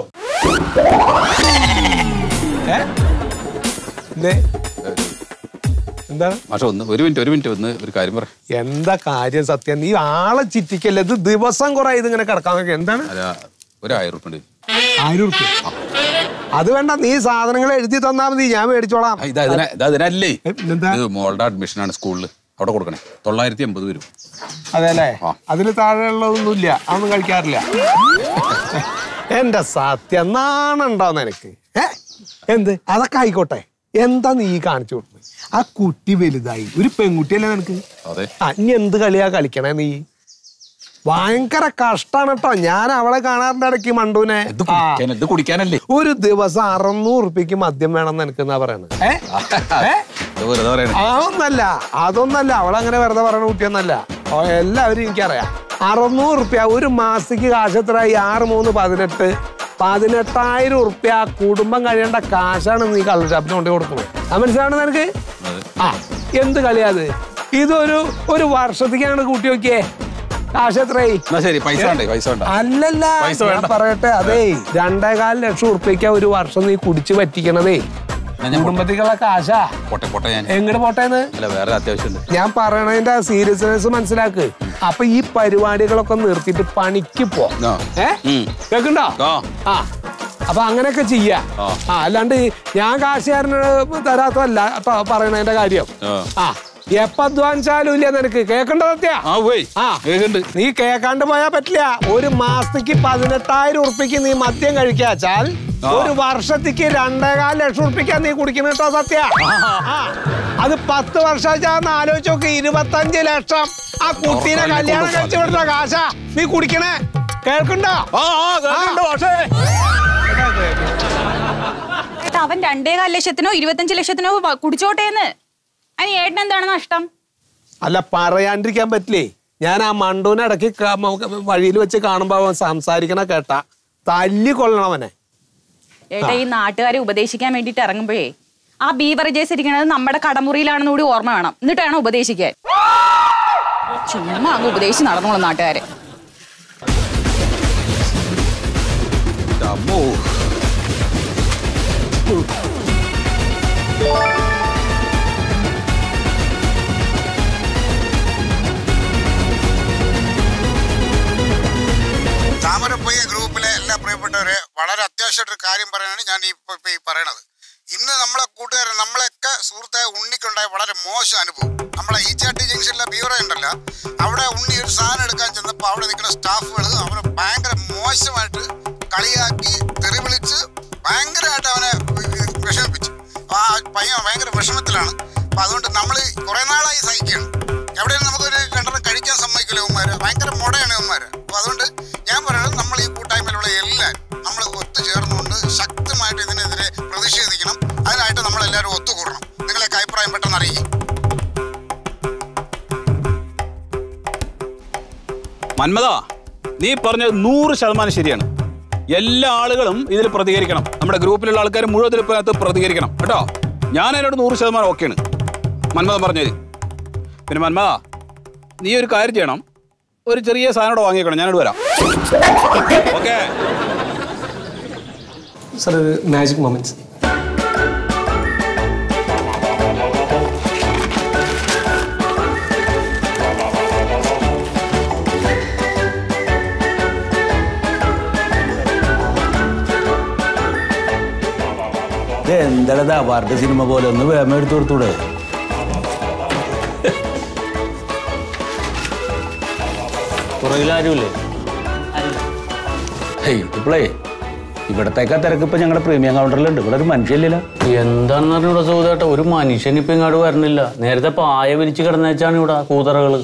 ഏ? എന്തേ? എന്താണ്
മാഷെ ഒന്ന് ഒരു മിനിറ്റ് ഒരു മിനിറ്റ് ഒന്ന് ഒരു കാര്യം പറ
എന്താ കാര്യം സത്യം നീ ആളെ ചിറ്റിക്കല്ലേ ഇത് ദിവസം കുറെ ഇതിങ്ങനെ കിടക്കാൻ നോക്കി എന്താണ്
അല്ല ഒരു ആയിരം ഉറുപ്പ ഉണ്ട്
ആയിരം ഉറുപ്പ്യ അത് വേണ്ട നീ സാധനങ്ങൾ എഴുതി തന്നാ മതി ഞാൻ മേടിച്ചോളാം
ആ, ഇത് അതിനെ ഇത് അതിനല്ലേ
ഏ, പിന്നെന്താ
ഇത് മോളുടെ അഡ്മിഷൻ ആണ് സ്കൂളിൽ അവിടെ കൊടുക്കണേ തൊള്ളായിരത്തി എൺപത് വരും
അതെല്ലേ
ആ.
അതിന് താഴെയുള്ളതൊന്നുമില്ല അതൊന്നും കഴിക്കാറില്ല എന്റെ സത്യം നാണുണ്ടോ നിനക്ക് ഏ എന്ത് അതൊക്കെ ആയിക്കോട്ടെ എന്താ നീ കാണിച്ചു കൊടുക്കുന്നത് ആ കുട്ടി വലുതായി ഒരു പെൺകുട്ടിയല്ലേ നിനക്ക്
അതെ
ആ ഇനി എന്ത് കളിയാ കളിക്കണേ നീ ഭയങ്കര കഷ്ടാണ് കേട്ടോ ഞാൻ അവളെ കാണാറുണ്ട് ഇടയ്ക്ക് മണ്ടൂനെ
ഇത് കുടിക്കാൻ ഇത് കുടിക്കാനല്ലേ
ഒരു ദിവസം അറുന്നൂറ് ഉറുപ്പിക്ക് മദ്യം വേണം നിനക്ക് എന്നാ പറയണത് ഏ ഏ
ഇത് വെറുതെ പറയണേ
അതൊന്നല്ല അതൊന്നല്ല അവളങ്ങനെ വെറുതെ പറയുന്ന കുട്ടിയൊന്നല്ല ഓ, എല്ലാവരും എനിക്കറിയാം അറുന്നൂറ് റുപ്യ ഒരു മാസത്തേക്ക് കാശ് എത്രയായി ആറ് മൂന്ന് പതിനെട്ട് പതിനെട്ടായിരം ഉറുപ്യ കുടുംബം കഴിയേണ്ട കാശാണ് നീ കള്ളുചാപ്പിന് കൊണ്ട് കൊടുക്കുന്നത് അത് മനസ്സിലാണ് നിനക്ക് ആ എന്ത് കളിയാത് ഇതൊരു ഒരു വർഷത്തേക്കാണ് കൂട്ടി നോക്കിയേ കാശ് എത്രയായി
എന്നാ ശരി പൈസ വേണ്ടേ പൈസ വേണ്ട
അല്ലല്ല
പൈസ
ഞാൻ
വേണ്ട.
പറയട്ടെ അതേ രണ്ടേകാൽ ലക്ഷം ഉറുപ്പ്യക്ക ഒരു വർഷം നീ കുടിച്ച് പറ്റിക്കണതേ
എന്നാ ഞാൻ
കുടുംബത്തേക്കുള്ള കാശാ
പോട്ടെ പോട്ടെ ഞാൻ
എങ്ങോട്ട് പോട്ടേന്ന്
അല്ല വേറെ അത്യാവശ്യമുണ്ട്
ഞാൻ പറയണതിന്റെ സീരിയസ്നെസ് മനസ്സിലാക്ക് അപ്പൊ ഈ പരിപാടികളൊക്കെ നിർത്തിയിട്ട് പണിക്ക് പോ
ആ.
ഏ
ഉം.
കേക്കണ്ടോ
ആ.
ആ അപ്പൊ അങ്ങനെയൊക്കെ ചെയ്യാ
ആ.
ആ അല്ലാണ്ട് ഞാൻ കാശുകാരനോട് തരാത്തതല്ല ട്ടോ പറയണതിന്റെ കാര്യം
ആ.
ആ എപ്പ അധ്വാനിച്ചാലും ഇല്ല നിനക്ക് കേക്കണ്ട സത്യ
ആ പോയി
ആ
കേൾക്കുന്നുണ്ട്
നീ കേക്കാണ്ട് പോയാ പറ്റില്ല ഒരു മാസത്തേക്ക് പതിനെട്ടായിരം ഉറുപ്പിക്ക് നീ മദ്യം കഴിക്കാച്ചാൽ
ആ.
ഒരു വർഷത്തേക്ക് രണ്ടേകാൽ ലക്ഷം ഉറുപ്പിക്കാ നീ കുടിക്കണ കേട്ടോ സത്യ ആ. അത് പത്ത് വർഷം ആലോചിച്ച് നോക്ക് ഇരുപത്തഞ്ച് ലക്ഷം ആ കുട്ടീനെ
ഉറപ്പായും
കല്യാണം
കൊണ്ടുപോ.
കഴിച്ചു വിടുന്ന കാശാ നീ കുടിക്കണേ കേൾക്കണ്ടോ
ആ ആ കേൾക്കുന്നുണ്ട് പക്ഷേ
ഏട്ടാ അവൻ രണ്ടേകാൽ ലക്ഷത്തിനോ ഇരുപത്തഞ്ച് ലക്ഷത്തിനോ വ- കുടിച്ചോട്ടേന്ന് അതിന് ഏട്ടൻ എന്താണ് നഷ്ടം
അല്ല പറയാണ്ടിരിക്കാൻ പറ്റില്ലേ ഞാൻ ആ മണ്ടൂനെ ഇടയ്ക്ക് വഴിയിൽ വെച്ച് കാണുമ്പോ അവൻ സംസാരിക്കണ കേട്ടാ തല്ലി കൊള്ളണവനെ
ഏട്ടാ ഈ നാട്ടുകാരെ ഉപദേശിക്കാൻ വേണ്ടിട്ട് ഇറങ്ങുമ്പോഴേ ആ ബീവറേജേഴ്സ് ഇരിക്കുന്നത് നമ്മുടെ കടമുറിയിലാണെന്ന് കൂടി ഓർമ്മ വേണം എന്നിട്ട് വേണം ഉപദേശിക്കാൻ ചുമ്മാ അങ്ങ് ഉപദേശിച്ച് നടന്നോളും നാട്ടുകാരെ
അമ്മോ
താമരപ്പൊയ്യ ഗ്രൂപ്പിലെ എല്ലാ പ്രിയപ്പെട്ടവരെ വളരെ അത്യാവശ്യമായിട്ടൊരു കാര്യം പറയാനാണ് ഞാൻ ഈ ഇപ്പൊ ഇപ്പൊ ഈ പറയണത് ഇന്ന് നമ്മളെ കൂട്ടുകാരൻ നമ്മളെയൊക്കെ സുഹൃത്തായ ഉണ്ണിക്കുണ്ടായ വളരെ മോശം അനുഭവം നമ്മളെ ഈച്ചാട്ടി ജംഗ്ഷനിലെ ബീവറ ഉണ്ടല്ലോ അവിടെ ഉണ്ണി ഒരു സാധനം എടുക്കാൻ ചെന്നപ്പോൾ അവിടെ നിൽക്കുന്ന സ്റ്റാഫുകൾ അവനെ ഭയങ്കര മോശമായിട്ട് കളിയാക്കി തെറി വിളിച്ച് ഭയങ്കരമായിട്ട് അവനെ വിഷമിപ്പിച്ചു അപ്പൊ ആ പയ്യൻ ഭയങ്കര വിഷമത്തിലാണ് അപ്പൊ അതുകൊണ്ട് നമ്മൾ കുറെ നാളായി സഹിക്കുകയാണ് എവിടെയും നമുക്കൊരു രണ്ടെണ്ണം കഴിക്കാൻ സമ്മതിക്കില്ല ഉമ്മാര് ഭയങ്കര മുടയാണ് ഉമ്മാര് അപ്പൊ അതുകൊണ്ട് ഞാൻ പറയുന്നത് നമ്മൾ ഈ കൂട്ടായ്മയിലുള്ള എല്ലാവരും നമ്മൾ ഒത്തുചേർന്നുകൊണ്ട് ശക്തമായിട്ട് ഇതിനെതിരെ പ്രതിഷേധിക്കണം അതിനായിട്ട് നമ്മൾ എല്ലാവരും ഒത്തുകൂടണം നിങ്ങളൊക്കെ അഭിപ്രായം പെട്ടെന്ന് അറിയിക്കും
മന്മത നീ പറഞ്ഞത് നൂറ് ശതമാനം ശരിയാണ് എല്ലാ ആളുകളും ഇതിൽ പ്രതികരിക്കണം നമ്മുടെ ഗ്രൂപ്പിലുള്ള ആൾക്കാർ മുഴുവൻ ഇതിനകത്ത് പ്രതികരിക്കണം കേട്ടോ ഞാൻ അതിനോട് നൂറ് ശതമാനം ഓക്കെയാണ് മന്മത പറഞ്ഞത് പിന്നെ മന്മത നീ ഒരു കാര്യം ചെയ്യണം ഒരു ചെറിയ സാധനം കൂടെ വാങ്ങിക്കണം ഞാനിവിടെ വരാം ഓക്കെ
സർ ഒരു മാജിക് മൊമെന്റ്സ്
ഇത് എന്താ അവാർഡ് സിനിമ പോലെ ഒന്ന് വേമ എടുത്തു കൊടുത്തൂടെ
പുറകിലാരുമില്ലേ
ഹേയ് ഇപ്പോളേ ഇവിടത്തേക്കാ തിരക്ക് ഇപ്പൊ ഞങ്ങളുടെ പ്രീമിയം കൗണ്ടറിലുണ്ട് ഇവിടെ ഒരു മനുഷ്യല്ലല്ലോ
എന്താണെന്ന് പറഞ്ഞൂടെ സൗദേട്ട ഒരു മനുഷ്യൻ ഇപ്പൊ ഇങ്ങോട്ട് വരണില്ല നേരത്തെ പായ വിരിച്ച് കിടന്നേച്ചാണ് ഇവിടെ കൂതറകള്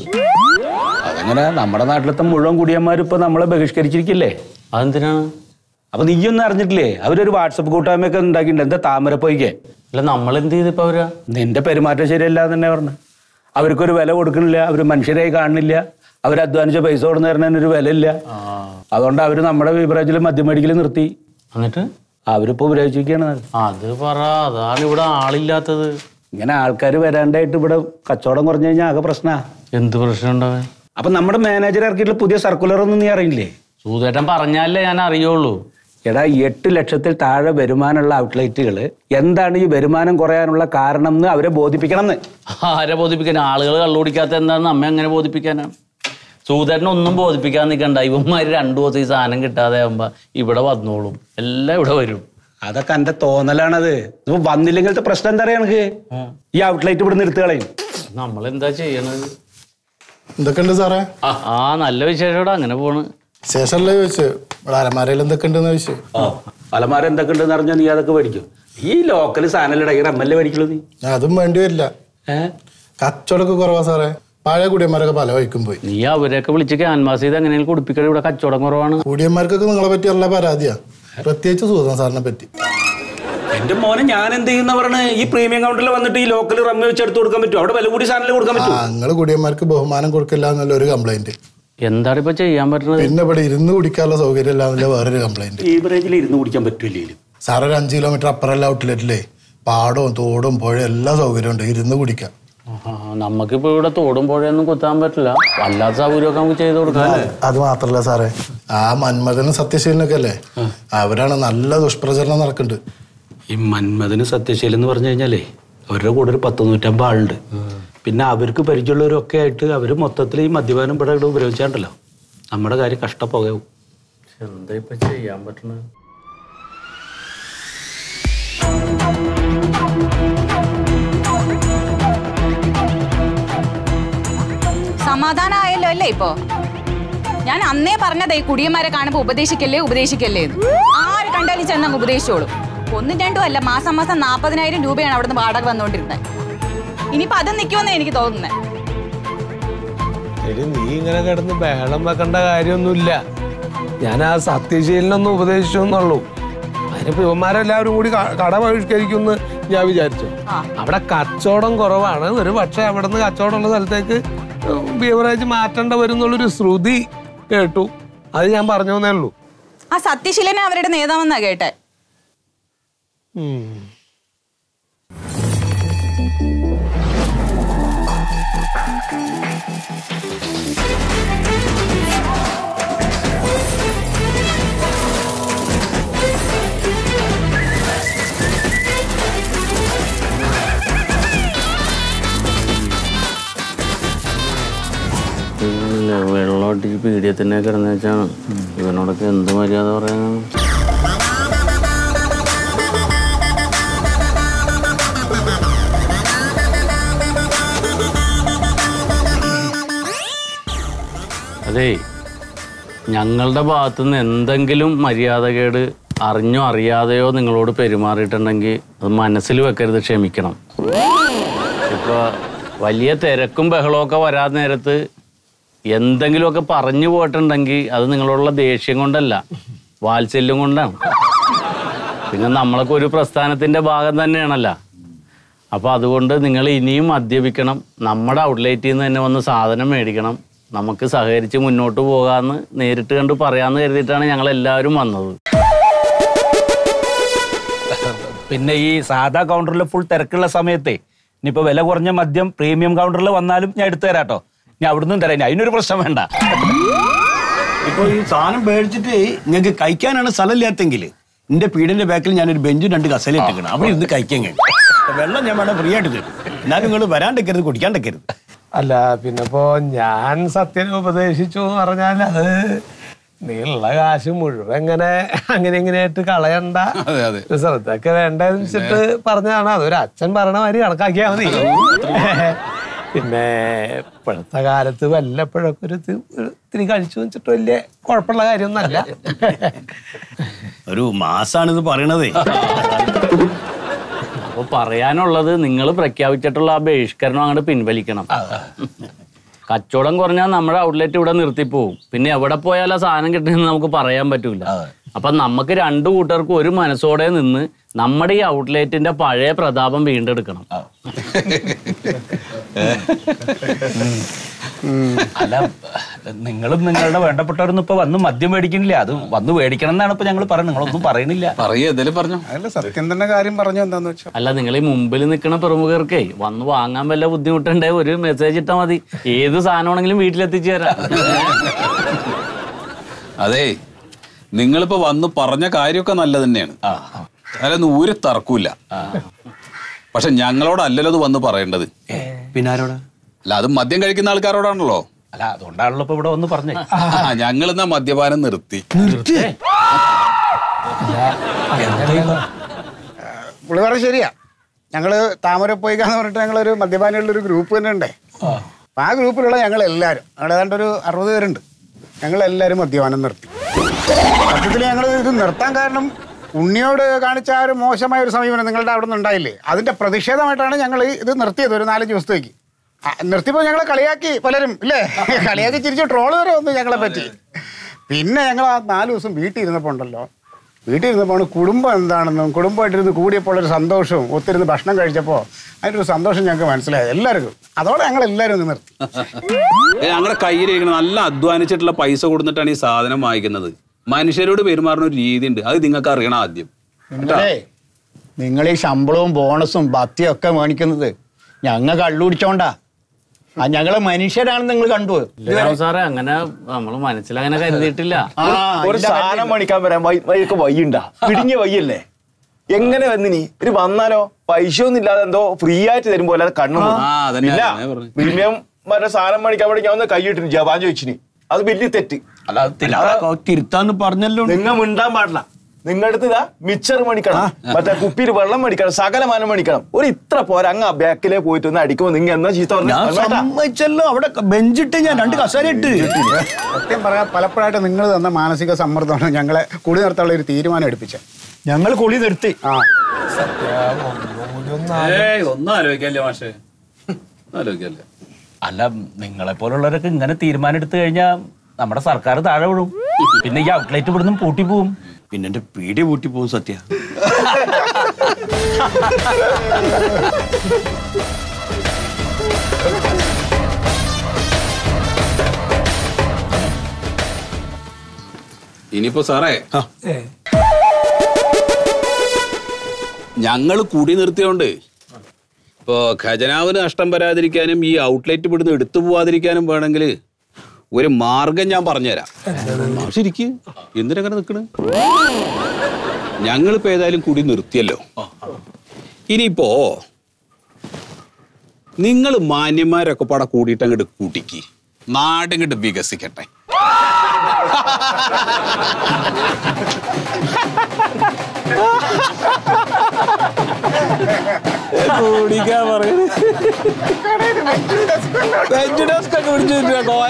അതങ്ങനെ നമ്മുടെ നാട്ടിലത്തെ മുഴുവൻ കുടിയന്മാരും ഇപ്പൊ നമ്മളെ ബഹിഷ്കരിച്ചിരിക്കില്ലേ
അതെന്തിനാണ്
അപ്പൊ നീയൊന്നും അറിഞ്ഞിട്ടില്ലേ അവരൊരു വാട്സപ്പ് കൂട്ടായ്മയൊക്കെ ഉണ്ടാക്കിയിട്ടുണ്ട് എന്താ താമരപ്പൊയ്ക്ക്
അല്ല നമ്മൾ എന്ത് ചെയ്തിപ്പോ അവരാ
നിന്റെ പെരുമാറ്റം ശരിയല്ല എന്ന് തന്നെ പറഞ്ഞു അവർക്കൊരു വില കൊടുക്കണില്ല അവർ മനുഷ്യരായി കാണുന്നില്ല അവർ അധ്വാനിച്ച പൈസ കൊടുന്നു തരുന്നതിന് ഒരു വില ഇല്ല അതുകൊണ്ട് അവർ നമ്മുടെ ബീവറേജിൽ മദ്യം മേടിക്കൽ നിർത്തി
എന്നിട്ട്
അവരിപ്പോ ഉപയോഗിച്ചിരിക്കുകയാണ്
അത് പറ അതാണ് ഇവിടെ ആളില്ലാത്തത്
ഇങ്ങനെ ആൾക്കാർ വരാണ്ടായിട്ട് ഇവിടെ കച്ചവടം കുറഞ്ഞു കഴിഞ്ഞാൽ ആകെ പ്രശ്നമാ
എന്ത് പ്രശ്നം ഉണ്ടാവേ
അപ്പൊ നമ്മുടെ മാനേജർ ഇറക്കിയിട്ടുള്ള പുതിയ സർക്കുലർ ഒന്നും നീ അറിയില്ലേ
സൂതേട്ടൻ പറഞ്ഞാലേ ഞാൻ അറിയുള്ളൂ
എടാ എട്ട് ലക്ഷത്തിൽ താഴെ വരുമാനമുള്ള ഔട്ട്ലെറ്റുകൾ എന്താണ് ഈ വരുമാനം കുറയാനുള്ള കാരണം എന്ന് അവരെ ബോധിപ്പിക്കണം എന്ന്
ആരെ ബോധിപ്പിക്കാൻ ആളുകൾ കള്ളുപിടിക്കാത്ത എന്താണെന്ന് അമ്മ എങ്ങനെ ബോധിപ്പിക്കാനാണ് സൂതേട്ടനെ ഒന്നും ബോധിപ്പിക്കാൻ നിൽക്കണ്ട ഇവന്മാര് രണ്ടു ദിവസം ഈ സാധനം കിട്ടാതെ ആകുമ്പോ ഇവിടെ വന്നോളും എല്ലാം ഇവിടെ വരും
അതൊക്കെ എന്റെ തോന്നലാണത് ഇപ്പൊ വന്നില്ലെങ്കിലത്തെ പ്രശ്നം എന്താ പറയാ എനിക്ക് ഈ ഔട്ട്ലെറ്റ് ഇവിടെ നിർത്തി കളയും
നമ്മൾ എന്താ ചെയ്യണത്
എന്തൊക്കെയുണ്ട് സാറേ
ആ, ആ നല്ല വിശേഷം അങ്ങനെ പോണ്
ശേഷമല്ലേ ചോദിച്ചു ഇവിടെ അലമാരയിൽ എന്തൊക്കെയുണ്ടെന്ന് ചോദിച്ചു
അലമാര എന്തൊക്കെ ഉണ്ടെന്ന് അറിഞ്ഞാൽ നീ അതൊക്കെ മേടിക്കും ഈ ലോക്കൽ സാധനം ഈ എം എൽ എ മേടിക്കുള്ളൂ നീ
അതും വേണ്ടി വരില്ല കച്ചവടമൊക്കെ കുറവാ സാറേ പഴയ കുടിയന്മാരൊക്കെ പല വഴിക്കും പോയി
നീ അവരെയൊക്കെ വിളിച്ച് ക്യാൻവാസ് ചെയ്ത് എങ്ങനെയും കുടിപ്പിക്കണം ഇവിടെ കച്ചവടം കുറവാണ്
കുടിയന്മാർക്കൊക്കെ നിങ്ങളെ പറ്റി നല്ല പരാതിയാ പ്രത്യേകിച്ച് സൂതൻ സാറിനെ പറ്റി
എന്റെ മോനെ ഞാൻ എന്ത് ചെയ്യുന്ന പറഞ്ഞ് ഈ പ്രീമിയം കൗണ്ടറിൽ വന്നിട്ട് ഈ ലോക്കൽ റമ്മി വെച്ച് എടുത്ത് കൊടുക്കാൻ പറ്റും അവിടെ വില കൂടി സാധനം കൊടുക്കാൻ പറ്റും
നിങ്ങൾ കുടിയന്മാർക്ക് ബഹുമാനം കൊടുക്കില്ല എന്നുള്ള ഒരു കംപ്ലൈന്റ്
എന്താണ് ഇപ്പൊ ചെയ്യാൻ പറ്റുന്നത്
പിന്നെ ഇവിടെ ഇരുന്ന് കുടിക്കാനുള്ള സൗകര്യം ഇല്ല എന്നുള്ള വേറൊരു കംപ്ലൈന്റ്
ഈ ബ്രേജിൽ ഇരുന്ന് കുടിക്കാൻ പറ്റില്ലേ
സാർ ഒരു അഞ്ച് കിലോമീറ്റർ അപ്പുറമല്ല ഔട്ട്ലെറ്റിലേ പാടവും തോടും പുഴ എല്ലാ സൗകര്യവും ഉണ്ട് ഇരുന്ന് കുടിക്കാം
ആ, നമുക്കിപ്പോ ഇവിടെ തോടും പുഴയൊന്നും കുത്താൻ പറ്റില്ല വല്ലാത്ത സൗകര്യമൊക്കെ നമുക്ക് ചെയ്ത് കൊടുക്കാം അല്ലേ?
അത് മാത്രല്ല സാറേ ആ മന്മഥനും സത്യശീലനൊക്കെ അല്ലേ അവരാണ് നല്ല ദുഷ്പ്രചരണം നടക്കുന്നുണ്ട്
ഈ മന്മഥന് സത്യശീലം എന്ന് പറഞ്ഞു കഴിഞ്ഞാലേ അവരുടെ കൂടെ ഒരു പത്ത് നൂറ്റമ്പത് ആളുണ്ട് പിന്നെ അവർക്ക് പരിചയമുള്ളവരൊക്കെ ആയിട്ട് അവർ മൊത്തത്തിൽ ഈ മദ്യപാനം ഇവിടെ ഇവിടെ ഉപയോഗിച്ചാണ്ടല്ലോ നമ്മുടെ കാര്യം കഷ്ടപ്പോകാവും
എന്താ ഇപ്പൊ ചെയ്യാൻ പറ്റണത്
സമാധാനമായല്ലോ അല്ലേ ഇപ്പോ ഞാൻ അന്നേ പറഞ്ഞതേ കുടിയന്മാരെ കാണുമ്പോ ഉപദേശിക്കല്ലേ ഉപദേശിക്കല്ലേ എന്ന് ആര് കണ്ടാലും ചെന്നങ്ങ് ഉപദേശിച്ചോളും ഒന്നും രണ്ടും അല്ല മാസം മാസം നാൽപ്പതിനായിരം രൂപയാണ് അവിടുന്ന് വാടക വന്നുകൊണ്ടിരുന്നത് ഇനിയിപ്പോ അതും നിൽക്കുമെന്ന് എനിക്ക് തോന്നുന്നത്
എടി നീ ഇങ്ങനെ കിടന്ന് ബഹളം വെക്കേണ്ട കാര്യമൊന്നുമില്ല ഞാൻ ആ സത്യശീലനൊന്ന് ഉപദേശിച്ചു എന്നുള്ളൂ അതിനിപ്പോ ഇവന്മാരെല്ലാവരും കൂടി ക- കട ബഹിഷ്കരിക്കുമെന്ന് ഞാൻ വിചാരിച്ചു അവിടെ കച്ചവടം കുറവാണ് ഒരു പക്ഷേ അവിടെ നിന്ന് കച്ചവടമുള്ള സ്ഥലത്തേക്ക് ബീവറേജ് മാറ്റേണ്ട വരും എന്നുള്ളൊരു ശ്രുതി കേട്ടു അത് ഞാൻ പറഞ്ഞു എന്നേ ഉള്ളൂ
ആ സത്യശീലനെ അവരുടെ നേതാവെന്നാ കേട്ടെ
ഉം.
ഇല്ല, വെള്ളമൊട്ടി പീഡിയത്തിനെ കിടന്നു വെച്ചാണ് ഇവനോടൊക്കെ എന്ത് മര്യാദ പറയാനാണ് അതേ ഞങ്ങളുടെ ഭാഗത്തുനിന്ന് എന്തെങ്കിലും മര്യാദകേട് അറിഞ്ഞോ അറിയാതെയോ നിങ്ങളോട് പെരുമാറിയിട്ടുണ്ടെങ്കിൽ അത് മനസ്സിൽ വെക്കരുത് ക്ഷമിക്കണം ഇപ്പോൾ വലിയ തിരക്കും ബഹളമൊക്കെ വരാൻ നേരത്ത് എന്തെങ്കിലുമൊക്കെ പറഞ്ഞു പോയിട്ടുണ്ടെങ്കിൽ അത് നിങ്ങളോടുള്ള ദേഷ്യം കൊണ്ടല്ല വാത്സല്യം കൊണ്ടാണ് പിന്നെ നമ്മളൊക്കെ ഒരു പ്രസ്ഥാനത്തിൻ്റെ ഭാഗം തന്നെയാണല്ലോ അപ്പോൾ അതുകൊണ്ട് നിങ്ങൾ ഇനിയും മദ്യപിക്കണം നമ്മുടെ ഔട്ട്ലെറ്റിൽ നിന്ന് തന്നെ വന്ന് സാധനം മേടിക്കണം നമുക്ക് സഹകരിച്ച് മുന്നോട്ട് പോകാമെന്ന് നേരിട്ട് കണ്ട് പറയാമെന്ന് കരുതിയിട്ടാണ് ഞങ്ങൾ എല്ലാവരും വന്നത്
പിന്നെ ഈ സാധാ കൗണ്ടറിൽ ഫുൾ തിരക്കുള്ള സമയത്തെ ഇനിയിപ്പോ വില കുറഞ്ഞ മദ്യം പ്രീമിയം കൗണ്ടറിൽ വന്നാലും ഞാൻ എടുത്തു തരാട്ടോ ഞാൻ അവിടുന്ന് തരാം ഇനി അതിനൊരു പ്രശ്നം വേണ്ട
ഇപ്പൊ ഈ സാധനം മേടിച്ചിട്ട് നിങ്ങൾക്ക് കഴിക്കാനാണ് സ്ഥലമില്ലാത്തെങ്കിൽ എന്റെ പീടിന്റെ ബാക്കിൽ ഞാനൊരു ബെഞ്ചും രണ്ട് കസല ഇട്ടിക്കണം അവിടെ ഇരുന്ന് കഴിക്കാൻ കഴിയും വെള്ളം ഞാൻ വേണം ഫ്രീ ആയിട്ട് തരും എന്നാലും നിങ്ങൾ വരാണ്ടിരിക്കരുത് കുടിക്കാണ്ടിരിക്കരുത്
അല്ല പിന്നെ ഇപ്പോ ഞാൻ സത്യം ഉപദേശിച്ചു എന്ന് പറഞ്ഞാൽ അത് നീളുള്ള കാശ് മുഴുവൻ ഇങ്ങനെ അങ്ങനെ ഇങ്ങനെയായിട്ട് കളയണ്ട
അതെ, അതെ.
ഒരു ശ്രദ്ധയൊക്കെ വേണ്ടെന്ന് വെച്ചിട്ട് പറഞ്ഞതാണ് അതൊരു അച്ഛൻ പറയണ മാതിരി കണക്കാക്കിയാൽ മതി പിന്നെ ഇപ്പോഴത്തെ കാലത്ത് വല്ലപ്പോഴൊക്കെ ഒരു തി- ഒരു ഇത്തിരി കഴിച്ചു വെച്ചിട്ട് വലിയ കുഴപ്പമുള്ള കാര്യമൊന്നുമല്ല
ഒരു മാസാണിത് പറയണതേ
അപ്പോൾ പറയാനുള്ളത് നിങ്ങൾ പ്രഖ്യാപിച്ചിട്ടുള്ള ആ ബഹിഷ്കരണം അങ്ങോട്ട് പിൻവലിക്കണം കച്ചവടം കുറഞ്ഞാൽ നമ്മുടെ ഔട്ട്ലെറ്റ് ഇവിടെ നിർത്തിപ്പോവും പിന്നെ എവിടെ പോയാലും ആ സാധനം കിട്ടുമെന്ന് നമുക്ക് പറയാൻ പറ്റൂല അപ്പൊ നമുക്ക് രണ്ടു കൂട്ടർക്കും ഒരു മനസ്സോടെ നിന്ന് നമ്മുടെ ഈ ഔട്ട്ലെറ്റിന്റെ പഴയ പ്രതാപം വീണ്ടെടുക്കണം
അല്ല നിങ്ങളും നിങ്ങളുടെ വേണ്ടപ്പെട്ടവരൊന്നും ഇപ്പൊ വന്ന് മദ്യം മേടിക്കണില്ല അത് വന്ന് മേടിക്കണം എന്നാണ് ഇപ്പൊ ഞങ്ങൾ പറയുന്നത് നിങ്ങളൊന്നും പറയണില്ല
പറയേ എന്തായാലും പറഞ്ഞു
അല്ല സത്യം തന്നെ കാര്യം പറഞ്ഞു എന്താന്ന് വെച്ചാൽ
അല്ല നിങ്ങൾ ഈ മുമ്പിൽ നിൽക്കുന്ന പ്രമുഖർക്കേ വന്ന് വാങ്ങാൻ വല്ല ബുദ്ധിമുട്ടുണ്ടേ ഒരു മെസ്സേജ് ഇട്ടാൽ മതി ഏത് സാധനമാണെങ്കിലും വീട്ടിലെത്തിച്ചു തരാം
അതെ നിങ്ങളിപ്പോ വന്ന് പറഞ്ഞ കാര്യമൊക്കെ നല്ലത് തന്നെയാണ് അതിലൊന്നും ഒരു തർക്കൂല പക്ഷെ ഞങ്ങളോടല്ലല്ലോ അത് വന്ന് പറയേണ്ടത്
പിന്നെ ആരോടാ
അല്ല അത് മദ്യം കഴിക്കുന്ന ആൾക്കാരോടാണല്ലോ
അല്ല അതുകൊണ്ടാണല്ലോ ഇപ്പൊ ഇവിടെ വന്ന് പറഞ്ഞേ
ഞങ്ങൾ എന്നാ മദ്യപാനം നിർത്തി
പുള്ളി പറഞ്ഞ ശരിയാ ഞങ്ങള് താമര പോയിക്കാന്ന് പറഞ്ഞിട്ട് ഞങ്ങളൊരു മദ്യപാനികളുടെ ഒരു ഗ്രൂപ്പ് തന്നെ ഉണ്ടേ അപ്പൊ ആ ഗ്രൂപ്പിലുള്ള ഞങ്ങൾ എല്ലാവരും ഞങ്ങൾ ഏതാണ്ട് ഒരു അറുപത് പേരുണ്ട് ഞങ്ങൾ എല്ലാവരും മദ്യപാനം നിർത്തി സത്യത്തിൽ ഞങ്ങൾ ഇത് നിർത്താൻ കാരണം ഉണ്ണിയോട് കാണിച്ച ആ ഒരു മോശമായ ഒരു സമീപനം നിങ്ങളുടെ അവിടെ നിന്ന് ഉണ്ടായില്ലേ അതിന്റെ പ്രതിഷേധമായിട്ടാണ് ഞങ്ങൾ ഇത് നിർത്തിയത് ഒരു നാലഞ്ച് ദിവസത്തേക്ക് ആ, നിർത്തിയപ്പോൾ ഞങ്ങളെ കളിയാക്കി പലരും ഇല്ലേ കളിയാക്കി ചിരിച്ച് ട്രോള് വരെ വന്നു ഞങ്ങളെ പറ്റി പിന്നെ ഞങ്ങൾ ആ നാല് ദിവസം വീട്ടിൽ ഇരുന്നപ്പോൾ ഉണ്ടല്ലോ വീട്ടിൽ ഇരുന്നപ്പോൾ കുടുംബം എന്താണെന്നും കുടുംബമായിട്ടിരുന്ന് കൂടിയപ്പോൾ ഒരു സന്തോഷവും ഒത്തിരുന്ന് ഭക്ഷണം കഴിച്ചപ്പോൾ അതിൻ്റെ ഒരു സന്തോഷം ഞങ്ങൾക്ക് മനസ്സിലായത് എല്ലാവർക്കും അതോടെ ഞങ്ങൾ എല്ലാവരും ഒന്ന് നിർത്തി
ഏ, ഞങ്ങളുടെ കയ്യിലിരിക്കുന്ന നല്ല അധ്വാനിച്ചിട്ടുള്ള പൈസ കൊടുത്തിട്ടാണ് ഈ സാധനം വാങ്ങിക്കുന്നത് മനുഷ്യരോട് പെരുമാറുന്ന ഒരു രീതി ഉണ്ട് അത് നിങ്ങൾക്ക് അറിയണം ആദ്യം
നിങ്ങളേ നിങ്ങൾ ഈ ശമ്പളവും ബോണസും ഭത്തിയും ഒക്കെ മേടിക്കുന്നത് ഞങ്ങൾ കള്ളുടിച്ചോണ്ടാ ആ ഞങ്ങള് മനുഷ്യരാണെന്ന് നിങ്ങൾ കണ്ടു
ഇല്ലാവും സാറേ അങ്ങനെ നമ്മൾ മനസ്സിലങ്ങനെ കരുതിയിട്ടില്ല
ഒരു സാധനം മണിക്കാൻ വരാൻ വൈ വഴിയൊക്കെ വയ്യുണ്ടാ പിടിഞ്ഞ വയ്യല്ലേ എങ്ങനെ വന്നിനി ഒരു വന്നാലോ പൈസ ഒന്നും ഇല്ലാതെ എന്തോ ഫ്രീ ആയിട്ട് തരുമ്പോ അല്ലാതെ കണ്ണു
ആ, അതന്നെ, അതന്നെ പറഞ്ഞെ.
പ്രീമിയം മറ്റേ സാധനം മണിക്കാൻ വേണ്ടി ഞാൻ ഒന്ന് കൈയിട്ടിന് ജവാൻ ചോദിച്ചിന് അത് വലിയ തെറ്റ്
അല്ല തിരുത്താന്ന് പറഞ്ഞല്ലോ
നിങ്ങൾ മിണ്ടാൻ പാടില്ല നിങ്ങളുടെ അടുത്ത് ഇതാ മിച്ചർ മേടിക്കണം മറ്റേ കുപ്പിയിൽ വെള്ളം മേടിക്കണം സകലമാനം മേടിക്കണം ഒരു ഇത്ര പോരാ അങ്ങ് ബാക്കിലേ പോയിട്ട് ഒന്ന് അടിക്കുമ്പോ നിങ്ങൾ എന്നാ ചീത്ത പറഞ്ഞു
ഞാൻ സമ്മതിച്ചല്ലോ അവിടെ ബെഞ്ചിട്ട് ഞാൻ രണ്ട് കസേര ഇട്ട്
സത്യം പറയാൻ പലപ്പോഴായിട്ട് നിങ്ങൾ തന്ന മാനസിക സമ്മർദ്ദമാണ് ഞങ്ങളെ കൂടി നിർത്താനുള്ള ഒരു തീരുമാനം എടുപ്പിച്ചത്
ഞങ്ങൾ കുളി നിർത്തി
ആ
ഏയ് ഒന്നും ആലോചിക്കല്ലേ മാഷേ ഒന്നും ആലോചിക്കല്ലേ
അല്ല നിങ്ങളെ പോലുള്ളവരൊക്കെ ഇങ്ങനെ തീരുമാനം എടുത്തു കഴിഞ്ഞാൽ നമ്മുടെ സർക്കാർ താഴെ വിടും പിന്നെ ഈ ഔട്ട്ലെറ്റ് ഇവിടുന്ന് പൂട്ടി പോവും
പിന്നെ എന്റെ പീടി പൂട്ടി പോകും സത്യ
ഇനിയിപ്പോ സാറേ ഞങ്ങൾ കുടി നിർത്തിയോണ്ട് ഇപ്പോ ഖജനാവിന് നഷ്ടം വരാതിരിക്കാനും ഈ ഔട്ട്ലെറ്റ് ഇവിടുന്ന് എടുത്തു പോവാതിരിക്കാനും വേണമെങ്കിൽ ഒരു മാർഗം ഞാൻ പറഞ്ഞുതരാം ശരിക്ക് എന്തിനങ്ങനെ നിൽക്കണ് ഞങ്ങളിപ്പോ ഏതായാലും കുടി നിർത്തിയല്ലോ ഇനിയിപ്പോ നിങ്ങൾ മാന്യന്മാരൊക്കെ പാടെ കൂടിയിട്ട് അങ്ങോട്ട് കൂട്ടിക്ക് നാടിങ്ങോട്ട് വികസിക്കട്ടെ
കുടിക്കാൻ പറയുന്നത്
ബെഞ്ച് ഡെസ്ക് ഒക്കെ പിടിച്ചു തരുവാ കോയ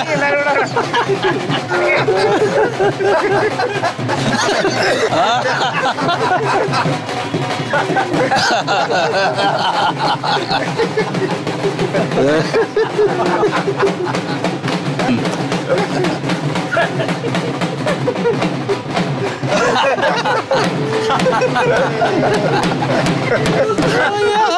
ആ